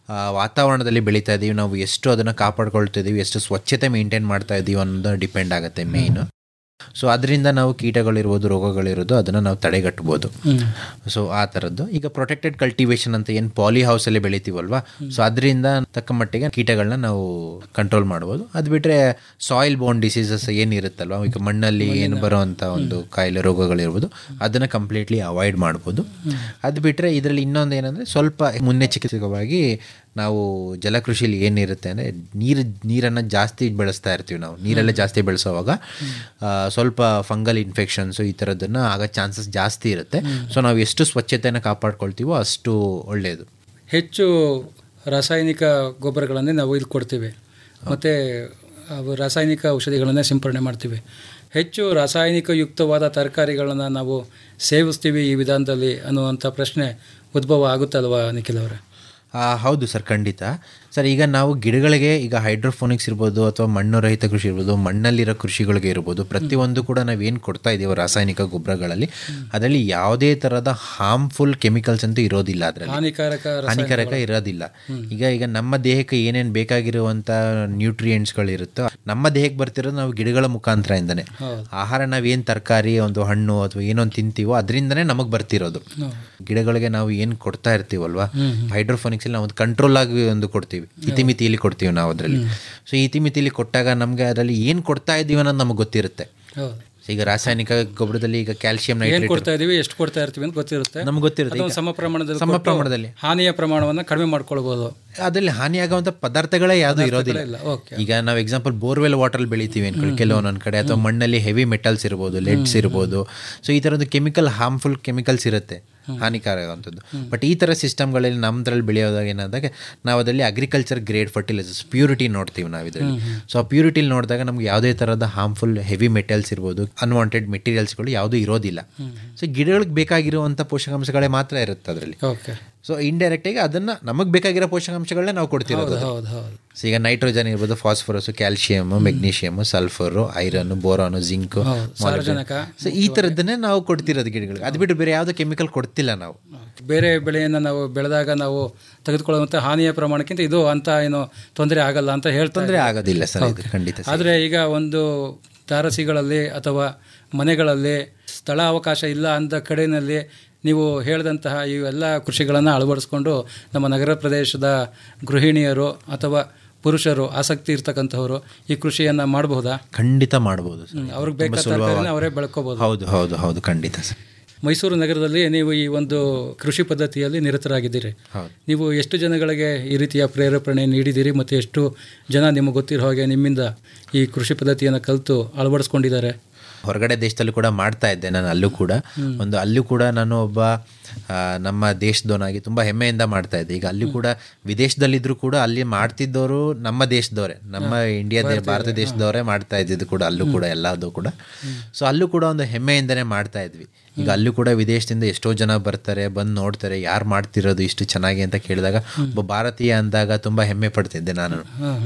ಆ, ವಾತಾವರಣದಲ್ಲಿ ಬೆಳೀತಾ ಇದ್ದೀವಿ ನಾವು ಎಷ್ಟು ಅದನ್ನು ಕಾಪಾಡ್ಕೊಳ್ತಾ ಇದ್ದೀವಿ ಎಷ್ಟು ಸ್ವಚ್ಛತೆ ಮೇಂಟೈನ್ ಮಾಡ್ತಾ ಇದ್ದೀವಿ ಅನ್ನೋದು ಡಿಪೆಂಡ್ ಆಗುತ್ತೆ ಮೇಯ್ನು ಸೊ ಅದರಿಂದ ನಾವು ಕೀಟಗಳಿರ್ಬೋದು ರೋಗಗಳಿರೋದು ಅದನ್ನು ನಾವು ತಡೆಗಟ್ಬೋದು ಸೊ ಆ ಥರದ್ದು ಈಗ ಪ್ರೊಟೆಕ್ಟೆಡ್ ಕಲ್ಟಿವೇಶನ್ ಅಂತ ಏನು ಪಾಲಿ ಹೌಸಲ್ಲಿ ಬೆಳಿತೀವಲ್ವಾ ಸೊ ಅದರಿಂದ ತಕ್ಕ ಮಟ್ಟಿಗೆ ಕೀಟಗಳನ್ನ ನಾವು ಕಂಟ್ರೋಲ್ ಮಾಡ್ಬೋದು ಅದು ಬಿಟ್ಟರೆ ಸಾಯಿಲ್ ಬೋನ್ ಡಿಸೀಸಸ್ ಏನಿರುತ್ತಲ್ವ ಈಗ ಮಣ್ಣಲ್ಲಿ ಏನು ಬರೋವಂಥ ಒಂದು ಕಾಯಿಲೆ ರೋಗಗಳಿರ್ಬೋದು ಅದನ್ನು ಕಂಪ್ಲೀಟ್ಲಿ ಅವಾಯ್ಡ್ ಮಾಡ್ಬೋದು ಅದು ಬಿಟ್ಟರೆ ಇದರಲ್ಲಿ ಇನ್ನೊಂದು ಏನಂದರೆ ಸ್ವಲ್ಪ ಮುನ್ನೆಚ್ಚರಿಕೆವಾಗಿ ನಾವು ಜಲಕೃಷಿಲಿ ಏನಿರುತ್ತೆ ಅಂದರೆ ನೀರು ನೀರನ್ನು ಜಾಸ್ತಿ ಬೆಳೆಸ್ತಾ ಇರ್ತೀವಿ ನಾವು ನೀರಲ್ಲೇ ಜಾಸ್ತಿ ಬೆಳೆಸೋವಾಗ ಆ, ಸ್ವಲ್ಪ ಫಂಗಲ್ ಇನ್ಫೆಕ್ಷನ್ಸು ಈ ಥರದ್ದನ್ನು ಆಗೋ ಚಾನ್ಸಸ್ ಜಾಸ್ತಿ ಇರುತ್ತೆ ಸೊ ನಾವು ಎಷ್ಟು ಸ್ವಚ್ಛತೆಯನ್ನು ಕಾಪಾಡ್ಕೊಳ್ತೀವೋ ಅಷ್ಟು ಒಳ್ಳೆಯದು ಹೆಚ್ಚು ರಾಸಾಯನಿಕ ಗೊಬ್ಬರಗಳನ್ನೇ ನಾವು ಇಲ್ಲಿ ಕೊಡ್ತೀವಿ ಮತ್ತು ಅವು ರಾಸಾಯನಿಕ ಔಷಧಿಗಳನ್ನೇ ಸಿಂಪರಣೆ ಮಾಡ್ತೀವಿ ಹೆಚ್ಚು ರಾಸಾಯನಿಕ ಯುಕ್ತವಾದ ತರಕಾರಿಗಳನ್ನು ನಾವು ಸೇವಿಸ್ತೀವಿ ಈ ವಿಧಾನದಲ್ಲಿ ಅನ್ನುವಂಥ ಪ್ರಶ್ನೆ ಉದ್ಭವ ಆಗುತ್ತಲ್ವಾ ನಿಖಿಲ್ ಅವರೇ ಆ, ಹೌದು ಸರ್ ಖಂಡಿತ ಸರ್ ಈಗ ನಾವು ಗಿಡಗಳಿಗೆ ಈಗ ಹೈಡ್ರೋಫೋನಿಕ್ಸ್ ಇರ್ಬೋದು ಅಥವಾ ಮಣ್ಣು ರಹಿತ ಕೃಷಿ ಇರ್ಬೋದು ಮಣ್ಣಲ್ಲಿರೋ ಕೃಷಿಗಳಿಗೆ ಇರ್ಬೋದು ಪ್ರತಿಯೊಂದು ಕೂಡ ನಾವೇನು ಕೊಡ್ತಾ ಇದ್ದೀವೋ ರಾಸಾಯನಿಕ ಗೊಬ್ಬರಗಳಲ್ಲಿ ಅದರಲ್ಲಿ ಯಾವುದೇ ಥರದ ಹಾರ್ಮ್ಫುಲ್ ಕೆಮಿಕಲ್ಸ್ ಅಂತೂ ಇರೋದಿಲ್ಲ ಅದರಲ್ಲಿ ಹಾನಿಕಾರಕ ರಸ- ಹಾನಿಕಾರಕ ಇರೋದಿಲ್ಲ ಈಗ ಈಗ ನಮ್ಮ ದೇಹಕ್ಕೆ ಏನೇನು ಬೇಕಾಗಿರುವಂಥ ನ್ಯೂಟ್ರಿಯೆಂಟ್ಸ್ಗಳಿರುತ್ತೋ ನಮ್ಮ ದೇಹಕ್ಕೆ ಬರ್ತಿರೋದು ನಾವು ಗಿಡಗಳ ಮುಖಾಂತರದಿಂದನೇ ಹೌದು. ಆಹಾರ ನಾವೇನು ತರಕಾರಿ ಒಂದು ಹಣ್ಣು ಅಥವಾ ಏನೊಂದು ತಿಂತೀವೋ ಅದರಿಂದನೇ ನಮಗೆ ಬರ್ತಿರೋದು ಗಿಡಗಳಿಗೆ ನಾವು ಏನು ಕೊಡ್ತಾ ಇರ್ತೀವಲ್ವಾ ಹೈಡ್ರೋಫೋನಿಕ್ಸ್ ನಾವು ಒಂದು ಕಂಟ್ರೋಲ್ ಆಗಿ ಒಂದು ಕೊಡ್ತೀವಿ ಇತಿಮಿತಿಯಲ್ಲಿ ಕೊಡ್ತೀವಿ ನಾವು ಅದರಲ್ಲಿ ಸೊ ಇತಿಮಿತಿಯಲ್ಲಿ ಕೊಟ್ಟಾಗ ನಮಗೆ ಅದರಲ್ಲಿ ಏನು ಕೊಡ್ತಾ ಇದ್ದೀವಿ ಅನ್ನೋದು ನಮಗೆ ಗೊತ್ತಿರುತ್ತೆ ಹೌದು ಸೊ ಈಗ ರಾಸಾಯನಿಕ ಗೊಬ್ಬರದಲ್ಲಿ ಈಗ ಕ್ಯಾಲ್ಸಿಯಂ ಏನು ನೈಟ್ರೇಟ್ ಕೊಡ್ತಾ ಇದೀವಿ ಎಷ್ಟು ಕೊಡ್ತಾ ಇರ್ತೀವಿ ಅಂತ ಗೊತ್ತಿರುತ್ತೆ ನಮ್ಗೆ ಗೊತ್ತಿರುತ್ತೆ ಅದೊಂದು ಸಮ ಪ್ರಮಾಣದಲ್ಲಿ ಸಮ ಕೊಟ್ಟು ಪ್ರಮಾಣದಲ್ಲಿ ಹಾನಿಯ ಪ್ರಮಾಣವನ್ನು ಕಡಿಮೆ ಮಾಡ್ಕೊಳ್ಬೋದು ಅದರಲ್ಲಿ ಹಾನಿಯಾಗುವಂಥ ಪದಾರ್ಥಗಳೇ ಯಾವುದು ಇರೋದಿಲ್ಲ ಇಲ್ಲ ಓಕೆ ಈಗ ನಾವು ಎಕ್ಸಾಂಪಲ್ ಬೋರ್ವೆಲ್ ವಾಟರ್ ಬೆಳಿತೀವಿ ಅನ್ಕೊಳ್ಳಿ ಕೆಲವೊಂದೊಂದು ಕಡೆ ಅಥವಾ ಮಣ್ಣಲ್ಲಿ ಹೆವಿ ಮೆಟಲ್ಸ್ ಇರ್ಬೋದು ಲೆಡ್ಸ್ ಇರ್ಬೋದು ಸೊ ಈ ಥರದ್ದು ಕೆಮಿಕಲ್ ಹಾರ್ಮ್ಫುಲ್ ಕೆಮಿಕಲ್ಸ್ ಇರುತ್ತೆ ಹಾನಿಕಾರಕವಂಥದ್ದು ಬಟ್ ಈ ಥರ ಸಿಸ್ಟಮ್ಗಳಲ್ಲಿ ನಮ್ಮದ್ರಲ್ಲಿ ಬೆಳೆಯೋದಾಗ ಏನಾದಾಗ ನಾವು ಅದರಲ್ಲಿ ಅಗ್ರಿಕಲ್ಚರ್ ಗ್ರೇಡ್ ಫರ್ಟಿಲೈಸರ್ಸ್ ಪ್ಯೂರಿಟಿ ನೋಡ್ತೀವಿ ನಾವು ಇದರಲ್ಲಿ ಸೊ ಆ ಪ್ಯೂರಿಟಿಲಿ ನೋಡಿದಾಗ ನಮ್ಗೆ ಯಾವುದೇ ಥರದ ಹಾರ್ಮ್ಫುಲ್ ಹೆವಿ ಮೆಟಲ್ಸ್ ಇರ್ಬೋದು ಅನ್ವಾಂಟೆಡ್ ಮೆಟೀರಿಯಲ್ಸ್ಗಳು ಯಾವುದೂ ಇರೋದಿಲ್ಲ ಸೊ ಗಿಡಗಳಿಗೆ ಬೇಕಾಗಿರುವಂಥ ಪೋಷಕಾಂಶಗಳೇ ಮಾತ್ರ ಇರುತ್ತೆ ಅದರಲ್ಲಿ ಓಕೆ ಸೊ ಇಂಡೈರೆಕ್ಟಾಗಿ ಅದನ್ನು ನಮಗೆ ಬೇಕಾಗಿರೋ ಪೋಷಕಾಂಶಗಳನ್ನೇ ನಾವು ಕೊಡ್ತಿರೋದು ಹೌದು ಹೌದು ಹೌದು ಸೊ ಈಗ ನೈಟ್ರೋಜನ್ ಇರ್ಬೋದು phosphorus calcium magnesium sulphur iron boron zinc ಹೌದು ಸಾರಜನಕ ಸೊ ಈ ಥರದ್ದನ್ನೇ ನಾವು ಕೊಡ್ತಿರೋದು ಗಿಡಗಳಿಗೆ ಅದು ಬಿಟ್ಟು ಬೇರೆ ಯಾವುದೋ ಕೆಮಿಕಲ್ ಕೊಡ್ತಿಲ್ಲ ನಾವು ಬೇರೆ ಬೆಳೆಯನ್ನು ನಾವು ಬೆಳೆದಾಗ ನಾವು ತೆಗೆದುಕೊಳ್ಳುವಂಥ ಹಾನಿಯ ಪ್ರಮಾಣಕ್ಕಿಂತ ಇದು ಅಂತ ಏನು ತೊಂದರೆ ಆಗಲ್ಲ ಅಂತ ಹೇಳ್ತಾ ತೊಂದರೆ ಆಗೋದಿಲ್ಲ ಸರ್ ಇದು ಖಂಡಿತ ಸರ್. ಆದರೆ ಈಗ ಒಂದು ತಾರಸಿಗಳಲ್ಲಿ ಅಥವಾ ಮನೆಗಳಲ್ಲಿ ಸ್ಥಳ ಅವಕಾಶ ಇಲ್ಲ ಅಂದ ಕಡೆಯಲ್ಲಿ ನೀವು ಹೇಳಿದಂತಹ ಇವೆಲ್ಲ ಕೃಷಿಗಳನ್ನು ಅಳವಡಿಸ್ಕೊಂಡು ನಮ್ಮ ನಗರ ಪ್ರದೇಶದ ಗೃಹಿಣಿಯರು ಅಥವಾ ಪುರುಷರು ಆಸಕ್ತಿ ಇರ್ತಕ್ಕಂಥವರು ಈ ಕೃಷಿಯನ್ನು ಮಾಡಬಹುದಾ ಖಂಡಿತ ಮಾಡ್ಬೋದು ಸರ್. ಅವ್ರಿಗೆ ಬೇಕಾದ ತರಕಾರಿನ ಅವರೇ ಬೆಳ್ಕೋಬಹುದು ಹೌದು ಹೌದು ಹೌದು ಖಂಡಿತ ಸರ್ ಮೈಸೂರು ನಗರದಲ್ಲಿ ನೀವು ಈ ಒಂದು ಕೃಷಿ ಪದ್ಧತಿಯಲ್ಲಿ ನಿರತರಾಗಿದ್ದೀರಿ ಹೌದು ನೀವು ಎಷ್ಟು ಜನಗಳಿಗೆ ಈ ರೀತಿಯ ಪ್ರೇರೇಪಣೆ ನೀಡಿದ್ದೀರಿ ಮತ್ತು ಎಷ್ಟು ಜನ ನಿಮಗೆ ಗೊತ್ತಿರೋ ಹಾಗೆ ನಿಮ್ಮಿಂದ ಈ ಕೃಷಿ ಪದ್ಧತಿಯನ್ನು ಕಲಿತು ಅಳವಡಿಸ್ಕೊಂಡಿದ್ದಾರೆ ಹೊರಗಡೆ ದೇಶದಲ್ಲೂ ಕೂಡ ಮಾಡ್ತಾ ಇದ್ದೆ ನಾನು ಅಲ್ಲೂ ಕೂಡ ಒಂದು ಅಲ್ಲೂ ಕೂಡ ನಾನು ಒಬ್ಬ ಆ, ನಮ್ಮ ದೇಶದವನಾಗಿ ತುಂಬ ಹೆಮ್ಮೆಯಿಂದ ಮಾಡ್ತಾ ಇದ್ದೆ ಈಗ ಅಲ್ಲಿ ಕೂಡ ವಿದೇಶದಲ್ಲಿದ್ದರೂ ಕೂಡ ಅಲ್ಲಿ ಮಾಡ್ತಿದ್ದವರು ನಮ್ಮ ದೇಶದವರೇ ನಮ್ಮ ಇಂಡಿಯಾ ದೇ ಭಾರತ ದೇಶದವರೇ ಮಾಡ್ತಾ ಇದ್ದಿದ್ದು ಕೂಡ ಅಲ್ಲೂ ಕೂಡ ಎಲ್ಲದೂ ಕೂಡ ಸೊ ಅಲ್ಲೂ ಕೂಡ ಒಂದು ಹೆಮ್ಮೆಯಿಂದನೇ ಮಾಡ್ತಾ ಇದ್ವಿ ಈಗ ಅಲ್ಲೂ ಕೂಡ ವಿದೇಶದಿಂದ ಎಷ್ಟೋ ಜನ ಬರ್ತಾರೆ ಬಂದು ನೋಡ್ತಾರೆ ಯಾರು ಮಾಡ್ತಿರೋದು ಇಷ್ಟು ಚೆನ್ನಾಗಿ ಅಂತ ಕೇಳಿದಾಗ ಒಬ್ಬ ಭಾರತೀಯ ಅಂದಾಗ ತುಂಬ ಹೆಮ್ಮೆ ಪಡ್ತಿದ್ದೆ ನಾನು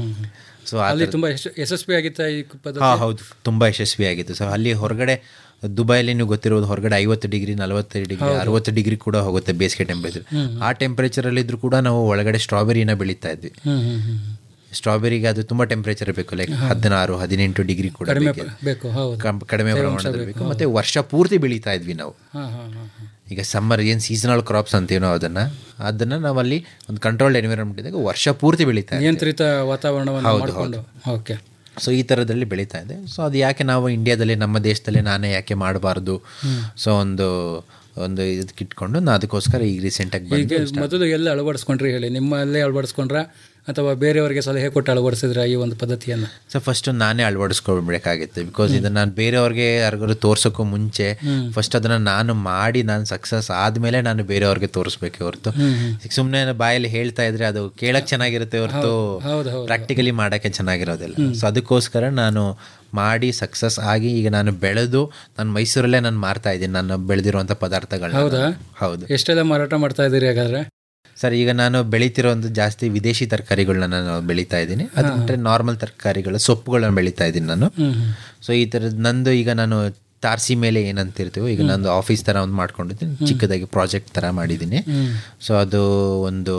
ಸೊ ಅಲ್ಲಿ ತುಂಬ ಯಶಸ್ವಿಯಾಗಿತ್ತ ಈ ಪದ್ಧತಿ ಹಾಂ ಹೌದು ತುಂಬ ಯಶಸ್ವಿಯಾಗಿತ್ತು ಸೊ ಅಲ್ಲಿ ಹೊರಗಡೆ ದುಬೈಲಿ ನೀವು ಗೊತ್ತಿರೋದು ಹೊರಗಡೆ ಐವತ್ತು ಡಿಗ್ರಿ ನಲವತ್ತೈದು ಡಿಗ್ರಿ ಅರವತ್ತು ಡಿಗ್ರಿ ಕೂಡ ಹೋಗುತ್ತೆ ಬೇಸಿಗೆ ಟೆಂಪರೇಚರ್ ಆ ಟೆಂಪರೇಚರಲ್ಲಿ ಇದ್ರೂ ಕೂಡ ನಾವು ಒಳಗಡೆ ಸ್ಟ್ರಾಬೆರಿನ ಬೆಳೀತಾ ಇದ್ವಿ ಹ್ಮ್ ಹ್ಮ್ ಹ್ಮ್ ಸ್ಟ್ರಾಬೆರಿಗೆ ಅದು ತುಂಬ ಟೆಂಪರೇಚರ್ ಬೇಕು ಲೈಕ್ ಹದಿನಾರು ಹದಿನೆಂಟು ಡಿಗ್ರಿ ಕೂಡ ಬೇಕು. ಬೇಕು ಹೌದು ಕಂ- ಕಡಿಮೆ ಪ್ರಮಾಣದಲ್ಲಿ ಬೇಕು ಮತ್ತೆ ವರ್ಷ ಪೂರ್ತಿ ಬೆಳೀತಾ ಇದ್ವಿ ನಾವು ಹಾಂ ಹಾಂ ಹಾಂ ಹಾಂ ಈಗ ಸಮ್ಮರ್ ಏನು ಸೀಸನಲ್ ಕ್ರಾಪ್ಸ್ ಅಂತೀವಿ ನಾವು ಅದನ್ನು ಅದನ್ನು ನಾವಲ್ಲಿ ಒಂದು ಕಂಟ್ರೋಲ್ಡ್ ಎನ್ವಿರಾನ್ಮೆಂಟ್ ಇದ್ದಾಗ ವರ್ಷ ಪೂರ್ತಿ ಬೆಳೀತಾ ಇದ್ವಿ ನಿಯಂತ್ರಿತ ವಾತಾವರಣವನ್ನು ಮಾಡಿಕೊಂಡು ಓಕೆ ಸೊ ಈ ಥರದಲ್ಲಿ ಬೆಳೀತಾ ಇದೆ ಸೊ ಅದು ಯಾಕೆ ನಾವು ಇಂಡಿಯಾದಲ್ಲಿ ನಮ್ಮ ದೇಶದಲ್ಲಿ ನಾನೇ ಯಾಕೆ ಮಾಡಬಾರ್ದು ಸೊ ಒಂದು ಒಂದು ಇದಕ್ಕೆ ಇಟ್ಕೊಂಡು ನಾ ಅದಕ್ಕೋಸ್ಕರ ಈಗ ರೀಸೆಂಟಾಗಿ ಬಂದು ಈಗ ಮೊದಲು ಎಲ್ಲ ಅಳವಡಿಸ್ಕೊಂಡ್ರಿ ಹೇಳಿ ನಿಮ್ಮಲ್ಲೇ ಅಳವಡಿಸ್ಕೊಂಡ್ರ ಅಥವಾ ಬೇರೆಯವರಿಗೆ ಸಲಹೆ ಕೊಟ್ಟು ಅಳವಡಿಸಿದ್ರ ಈ ಒಂದು ಪದ್ಧತಿಯನ್ನು ಸೊ ಫಸ್ಟ್ ನಾನೇ ಅಳವಡಿಸ್ಕೊಳ್ಬೇಕಾಗಿತ್ತು ಬಿಕಾಸ್ ಇದನ್ನ ನಾನು ಬೇರೆಯವ್ರಿಗೆ ಯಾರಿಗಾದ್ರು ತೋರ್ಸೋಕ್ಕೂ ಮುಂಚೆ ಫಸ್ಟ್ ಅದನ್ನ ನಾನು ಮಾಡಿ ನಾನು ಸಕ್ಸಸ್ ಆದಮೇಲೆ ನಾನು ಬೇರೆಯವ್ರಿಗೆ ತೋರಿಸ್ಬೇಕೆ ಹೊರತು ಈಗ ಸುಮ್ಮನೆ ಬಾಯಲ್ಲಿ ಹೇಳ್ತಾ ಇದ್ರೆ ಅದು ಕೇಳಕ್ ಚೆನ್ನಾಗಿರುತ್ತೆ ಹೊರತು ಹೌದು ಹೌದು ಪ್ರಾಕ್ಟಿಕಲಿ ಮಾಡೋಕ್ಕೆ ಚೆನ್ನಾಗಿರೋದಿಲ್ಲ ಸೊ ಅದಕ್ಕೋಸ್ಕರ ನಾನು ಮಾಡಿ ಸಕ್ಸಸ್ ಆಗಿ ಈಗ ನಾನು ಬೆಳೆದು ನಾನು ಮೈಸೂರಲ್ಲೇ ನಾನು ಮಾರ್ತಾ ಇದ್ದೀನಿ ನಾನು ಬೆಳೆದಿರುವಂಥ ಪದಾರ್ಥಗಳನ್ನ ಹೌದಾ ಹೌದು ಎಷ್ಟೆಲ್ಲ ಮಾರಾಟ ಮಾಡ್ತಾ ಇದ್ದೀರಿ ಹಾಗಾದ್ರೆ ಸರ್ ಈಗ ನಾನು ಬೆಳೀತಿರೋ ಒಂದು ಜಾಸ್ತಿ ವಿದೇಶಿ ತರಕಾರಿಗಳನ್ನ ನಾನು ಬೆಳೀತಾ ಇದ್ದೀನಿ ಅದು ಬಿಟ್ಟರೆ ನಾರ್ಮಲ್ ತರಕಾರಿಗಳು ಸೊಪ್ಪುಗಳನ್ನ ಬೆಳೀತಾ ಇದ್ದೀನಿ ನಾನು ಹ್ಮ್ ಹ್ಮ್. ಸೊ ಈ ಥರದ್ದು ನಂದು ಈಗ ನಾನು ತಾರಸಿ ಮೇಲೆ ಏನಂತಿರ್ತೀವೋ ಈಗ ನಂದು ಆಫೀಸ್ ಥರ ಒಂದು ಮಾಡ್ಕೊಂಡಿದ್ದೀನಿ ಚಿಕ್ಕದಾಗಿ ಪ್ರಾಜೆಕ್ಟ್ ಥರ ಮಾಡಿದ್ದೀನಿ ಸೊ ಅದು ಒಂದು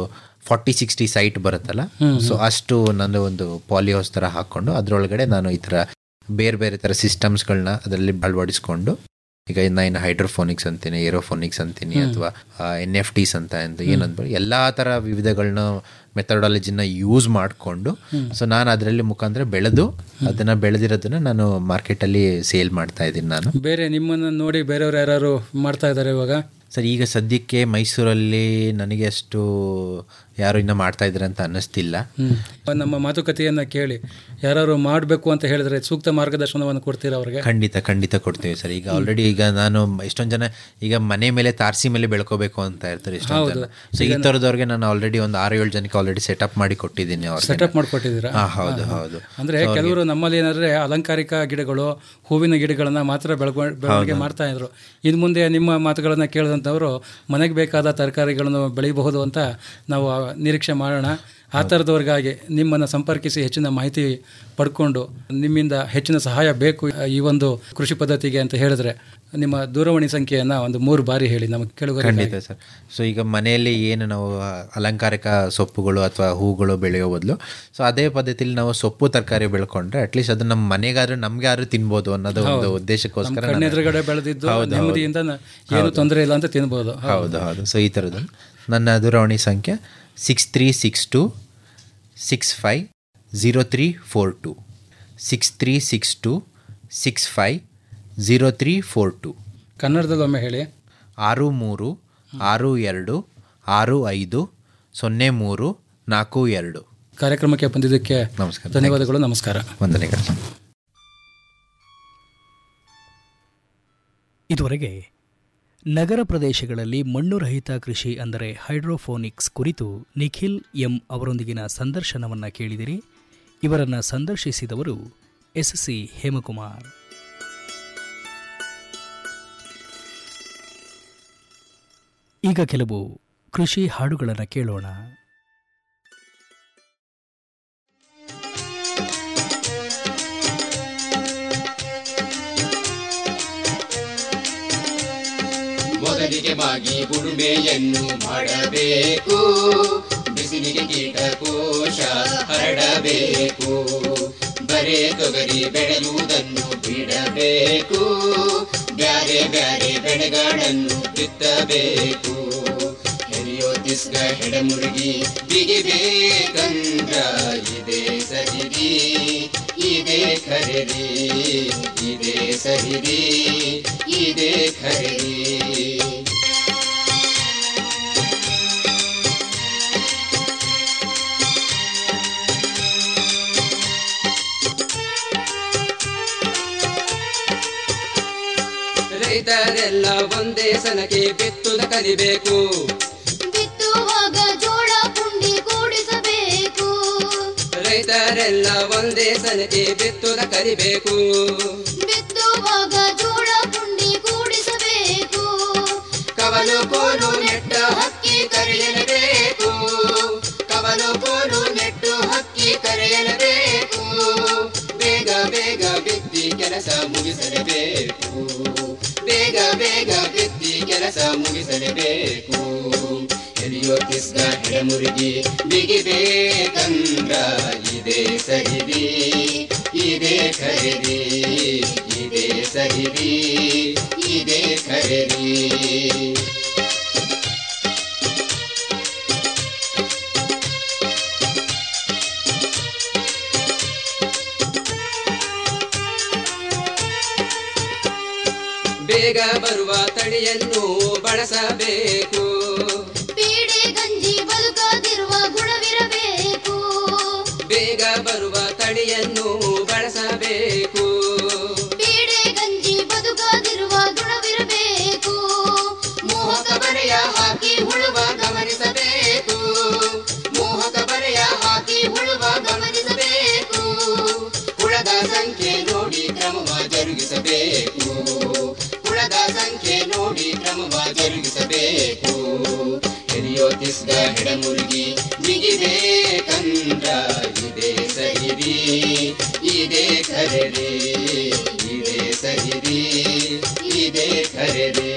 ಫಾರ್ಟಿ ಸಿಕ್ಸ್ಟಿ ಸೈಟ್ ಬರುತ್ತಲ್ಲ ಸೊ ಅಷ್ಟು ನಾನು ಒಂದು ಪಾಲಿಹೌಸ್ ಥರ ಹಾಕ್ಕೊಂಡು ಅದರೊಳಗಡೆ ನಾನು ಈ ಥರ ಬೇರೆ ಬೇರೆ ಥರ ಸಿಸ್ಟಮ್ಸ್ಗಳನ್ನ ಅದರಲ್ಲಿ ಅಳವಡಿಸ್ಕೊಂಡು ಈಗ ನಾನು ಹೈಡ್ರೋಫೋನಿಕ್ಸ್ ಅಂತೀನಿ ಏರೋಫೋನಿಕ್ಸ್ ಅಂತೀನಿ ಅಥವಾ ಎನ್ ಎಫ್ ಟಿಸ್ ಅಂತ ಅಂತ ಏನಂದ್ರೆ ಎಲ್ಲ ಥರ ವಿವಿಧಗಳನ್ನ ಮೆಥಡಾಲಜಿನ ಯೂಸ್ ಮಾಡಿಕೊಂಡು ಸೊ ನಾನು ಅದರಲ್ಲಿ ಮುಖಾಂತರ ಬೆಳೆದು ಅದನ್ನು ಬೆಳೆದಿರೋದನ್ನ ನಾನು ಮಾರ್ಕೆಟಲ್ಲಿ ಸೇಲ್ ಮಾಡ್ತಾ ಇದ್ದೀನಿ ನಾನು ಬೇರೆ ನಿಮ್ಮನ್ನು ನೋಡಿ ಬೇರೆಯವ್ರು ಯಾರು ಮಾಡ್ತಾ ಇದ್ದಾರೆ ಇವಾಗ ಸರ್ ಈಗ ಸದ್ಯಕ್ಕೆ ಮೈಸೂರಲ್ಲಿ ನನಗೆ ಅಷ್ಟು ಯಾರು ಇನ್ನೂ ಮಾಡ್ತಾ ಇದ್ದಾರೆ ಅಂತ ಅನ್ನಿಸ್ತಿಲ್ಲ ಹ್ಮ್. ನಮ್ಮ ಮಾತುಕತೆಯನ್ನು ಕೇಳಿ ಯಾರು ಮಾಡಬೇಕು ಅಂತ ಹೇಳಿದ್ರೆ ಸೂಕ್ತ ಮಾರ್ಗದರ್ಶನವನ್ನು ಕೊಡ್ತೀರಾ ಅವ್ರಿಗೆ ಖಂಡಿತ ಖಂಡಿತ ಕೊಡ್ತೀವಿ ಸರ್ ಈಗ ಆಲ್ರೆಡಿ ಈಗ ನಾನು ಎಷ್ಟೊಂದು ಜನ ಈಗ ಮನೆ ಮೇಲೆ ತಾರಸಿ ಮೇಲೆ ಬೆಳ್ಕೋಬೇಕು ಅಂತ ಇರ್ತಾರೆ ಎಷ್ಟೊಂದು ಜನ ಸೊ ಈ ಥರದವ್ರಿಗೆ ನಾನು ಆಲ್ರೆಡಿ ಒಂದು ಆರು ಏಳು ಜನಕ್ಕೆ ಆಲ್ರೆಡಿ ಸೆಟಪ್ ಮಾಡಿ ಕೊಟ್ಟಿದ್ದೀನಿ ಅವ್ರಿಗೆ ಸೆಟಪ್ ಮಾಡಿಕೊಟ್ಟಿದ್ದೀರಾ ಹಾಂ ಹೌದು ಹೌದು ಅಂದ್ರೆ ಕೆಲವರು ನಮ್ಮಲ್ಲಿ ಏನಾದ್ರೆ ಅಲಂಕಾರಿಕ ಗಿಡಗಳು ಹೂವಿನ ಗಿಡಗಳನ್ನ ಮಾತ್ರ ಬೆಳಗೊ ಬೆಳವಣಿಗೆ ಮಾಡ್ತಾ ಇದ್ರು ಇನ್ನು ಮುಂದೆ ನಿಮ್ಮ ಮಾತುಗಳನ್ನ ಕೇಳಿದಂಥವ್ರು ಮನೆಗೆ ಬೇಕಾದ ತರಕಾರಿಗಳನ್ನು ಬೆಳೆಯಬಹುದು ಅಂತ ನಾವು ಆ ನಿರೀಕ್ಷೆ ಮಾಡೋಣ ಆ ಥರದವ್ರಿಗಾಗಿ ನಿಮ್ಮನ್ನು ಸಂಪರ್ಕಿಸಿ ಹೆಚ್ಚಿನ ಮಾಹಿತಿ ಪಡ್ಕೊಂಡು ನಿಮ್ಮಿಂದ ಹೆಚ್ಚಿನ ಸಹಾಯ ಬೇಕು ಈ ಒಂದು ಕೃಷಿ ಪದ್ಧತಿಗೆ ಅಂತ ಹೇಳಿದ್ರೆ ನಿಮ್ಮ ದೂರವಾಣಿ ಸಂಖ್ಯೆಯನ್ನು ಒಂದು ಮೂರು ಬಾರಿ ಹೇಳಿ ನಮಗೆ ಕೇಳುಗರಿಗೆ ಖಂಡಿತ ಸರ್ ಸೊ ಈಗ ಮನೆಯಲ್ಲಿ ಏನು ನಾವು ಅಲಂಕಾರಿಕ ಸೊಪ್ಪುಗಳು ಅಥವಾ ಹೂಗಳು ಬೆಳೆಯೋ ಬದಲು ಸೊ ಅದೇ ಪದ್ಧತಿಲಿ ನಾವು ಸೊಪ್ಪು ತರಕಾರಿ ಬೆಳ್ಕೊಂಡ್ರೆ ಅಟ್ಲೀಸ್ಟ್ ಅದು ನಮ್ಮ ಮನೆಗಾದ್ರೂ ನಮ್ಗೆ ಯಾರು ತಿನ್ಬೋದು ಅನ್ನೋದು ಒಂದು ಉದ್ದೇಶಕ್ಕೋಸ್ಕರ ನಾನು- ಕಣ್ಣೆದುರುಗಡೆ ಬೆಳೆದಿದ್ದು ನೆಮ್ಮದಿಯಿಂದ ನ- ಏನು ತೊಂದರೆ ಇಲ್ಲ ಅಂತ ತಿನ್ಬೋದು ಹೌದು ಹೌದು ಸೊ ಈ ಥರದ್ದು ನನ್ನ ದೂರವಾಣಿ ಸಂಖ್ಯೆ six three six two six five zero three four two six three six two six five zero three four two ಕನ್ನಡದಲ್ಲಿ ಒಮ್ಮೆ ಹೇಳಿ ಆರು ಮೂರು ಆರು ಎರಡು ಆರು ಐದು ಸೊನ್ನೆ ಮೂರು ನಾಲ್ಕು ಎರಡು ಕಾರ್ಯಕ್ರಮಕ್ಕೆ ಬಂದಿದ್ದಕ್ಕೆ ನಮಸ್ಕಾರ ಧನ್ಯವಾದಗಳು ನಮಸ್ಕಾರ ವಂದನೆಗಳು ಇದುವರೆಗೆ ನಗರ ಪ್ರದೇಶಗಳಲ್ಲಿ ಮಣ್ಣು ರಹಿತ ಕೃಷಿ ಅಂದರೆ ಹೈಡ್ರೋಫೋನಿಕ್ಸ್ ಕುರಿತು ನಿಖಿಲ್ ಎಂ ಅವರೊಂದಿಗಿನ ಸಂದರ್ಶನವನ್ನು ಕೇಳಿದಿರಿ ಇವರನ್ನು ಸಂದರ್ಶಿಸಿದವರು ಎಸ್ ಸಿ ಹೇಮಕುಮಾರ್ ಈಗ ಕೆಲವು ಕೃಷಿ ಹಾಡುಗಳನ್ನು ಕೇಳೋಣ ಮೊದಲಿಗೆ ಮಾಗಿ ಉಳುಮೆಯನ್ನು ಮಾಡಬೇಕು ಬಿಸಿಲಿಗೆ ಕೀಟಕೋಶ ಹರಡಬೇಕು ಬರೇ ತೊಗರಿ ಬೆಳೆಯುವುದನ್ನು ಬಿಡಬೇಕು ಬ್ಯಾರೆ ಬ್ಯಾರೆ ಬೆಳೆಗಳನ್ನು ಬಿತ್ತಬೇಕು ಹೆರಿಯೋ ತಿಸ್ಗ ಹೆಡಮುರುಗಿ ಬಿಗಿಬೇಕಂದ್ರ ಇದೆ ಸರಿರಿ ಇದೆ ಖರೀದಿ ಇದೆ ಸರಿರಿ ಇದೆ ಖರೀದಿ ರೈತರೆಲ್ಲ ಒಂದೇ ಸನಕ್ಕೆ ಬಿತ್ತುದ ಕಲಿಬೇಕು ಬಿತ್ತುವಾಗ ಜೋಳ ಪುಂಡಿ ಕೂಡಿಸಬೇಕು ರೈತರೆಲ್ಲ ಒಂದೇ ಸನಕ್ಕೆ ಬಿತ್ತುದ ಕಲಿಬೇಕು ಬಿತ್ತುವಾಗ ಜೋಳ ಪುಂಡಿ ಕೂಡಿಸಬೇಕು ಕವಲು ಕೋಲು ನೆಟ್ಟ ಹಕ್ಕಿ ಕರೆಯಲೇಬೇಕು ಕವಲು ಕೋಲು ನೆಟ್ಟು ಹಕ್ಕಿ ಕರೆಯಲೇಬೇಕು ಬೇಗ ಬೇಗ ಬಿತ್ತಿ ಕೆಲಸ ಮುಗಿಸಲೇಬೇಕು ಬೇಗ ಬೇಗ ಬಿತ್ತಿ ಕೆಲಸ ಮುಗಿಸಲೇಬೇಕು ಎಲಿಯೋ ಕಿಸ್ಗ ಹೆಡಮುರುಗಿ ಬಿಗಿಬೇಕಂದ್ರ ಇದೆ ಸರಿದಿ ಇದೆ ಖರೀದಿ ಇದೆ ಸರಿದಿ ಇದೆ ಖರೀದಿ ಬೇಗ ಬರುವ ತಳಿಯನ್ನು ಬಳಸಬೇಕು ಪೀಡೆ ಗಂಜಿ ಬದುಕದಿರುವ ಗುಣವಿರಬೇಕು ಬೇಗ ಬರುವ ತಳಿಯನ್ನು ಬಳಸಬೇಕು ಪೀಡೆ ಗಂಜಿ ಬದುಕದಿರುವ ಗುಣವಿರಬೇಕು ಮೋಹಕ ಬರೆಯ ಹಾಕಿ ಹುಳುವ ಗಮನಿಸಬೇಕು ಮೋಹಕ ಬರೆಯ ಹಾಕಿ ಹುಳುವ ಗಮನಿಸಬೇಕು ಹುಳದ ಸಂಖ್ಯೆ ನೋಡಿ ಕ್ರಮವ ಜರುಗಿಸಬೇಕು ಹುಳದ ಸಂಖ್ಯೆ ನೋಡಿ ಕ್ರಮವ ಜರುಗಿಸಬೇಕು ಎರಿಯೋ ತಿಸ್ಗ ಹೆಡಮುರುಗಿ ಬಿಗಿಬೇಕಂದ್ರ ಇದೆ ಸಹಿರಿ ಇದೆ ಖರೀದಿ ಇದೆ ಸಹಿರಿ ಇದೆ ಖರೀದಿ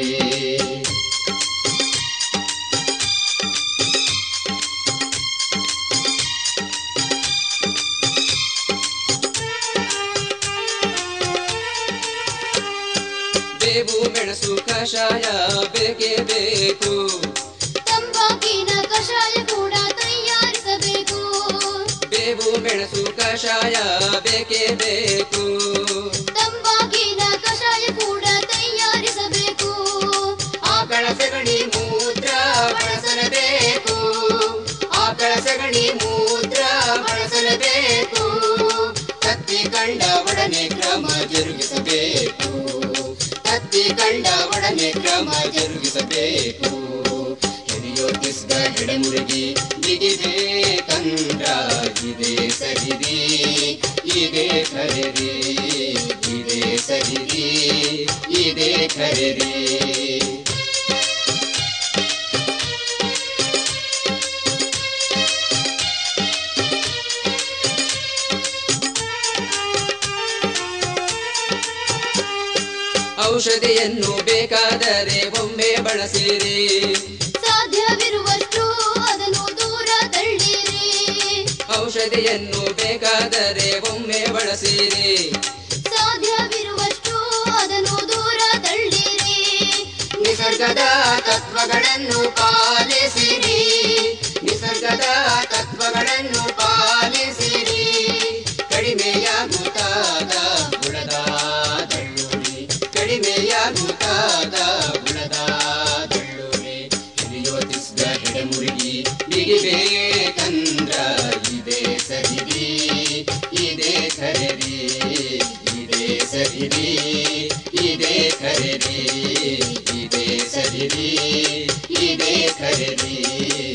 ಮೆಣಸು ಕಷಾಯ ಬೇಕೇ ಬೇಕು ತಂಬಾಕಿನ ಕಷಾಯ ಕೂಡ ತಯಾರಿಸಬೇಕು ಬೇವು ಮೆಣಸು ಕಷಾಯ ಬೇಕೇ ಬೇಕು ತಂಬಾಕಿನ ಕಷಾಯ ಕೂಡ ತಯಾರಿಸಬೇಕು ಆಕಳ ಸಗಣಿ ಮೂತ್ರ ಬಳಸಲೇಬೇಕು ಆಕಳ ಸಗಣಿ ಮೂತ್ರ ಬಳಸಲೇಬೇಕು ಕತ್ತಿ ಕಂಡ ಒಡನೆ ಕ್ರಮ ಜರುಗಿಸಬೇಕು ಕತ್ತಿ ಕಂಡ ಒಡನೆ ಕ್ರಮ ಜರುಗಿಸಬೇಕು ಹಿರಿಯೋತಿಸ್ದ ಹೆಡೆಮುರುಗಿ ಬಿಗಿಬೇಕಂದ್ರ ಇದೇ ಸರಿದಿ ಇದೇ ಖರೀದಿ ಇದೇ ಸರಿದಿ ಇದೇ ಖರೀದಿ ಔಷಧಿಯನ್ನು ಬೇಕಾದರೆ ಒಮ್ಮೆ ಬಳಸಿರಿ ಸಾಧ್ಯವಿರುವಷ್ಟು ಅದನ್ನು ದೂರ ತಳ್ಳಿರಿ ಔಷಧಿಯನ್ನು ಬೇಕಾದರೆ ಒಮ್ಮೆ ಬಳಸಿರಿ ಸಾಧ್ಯವಿರುವಷ್ಟು ಅದನ್ನು ದೂರ ತಳ್ಳಿರಿ ನಿಸರ್ಗದ ತತ್ವಗಳನ್ನು ಪಾಲಿಸಿರಿ ನಿಸರ್ಗದ ತತ್ವಗಳನ್ನು ಪಾಲಿಸಿರಿ ಕಡಿಮೆಯಾಗುತ್ತಾದ ಬುಡದ ದಳ್ಳುರಿ ಕಡಿಮೆಯಾಗುತ್ತಾದ ಬುಡದ ದಳ್ಳುರಿ ಹಿರಿಯೋತಿಸ್ದ ಹೆಡೆಮುರುಗಿ ಬಿಗಿಬೇಕಂದ್ರ ಇದೇ ಸರಿದಿ ಇದೇ ಖರೀದಿ ಇದೇ ಸರಿದಿ ಇದೇ ಖರೀದಿ ಇದೇ ಸರಿದಿ ಇದೇ ಖರೀದಿ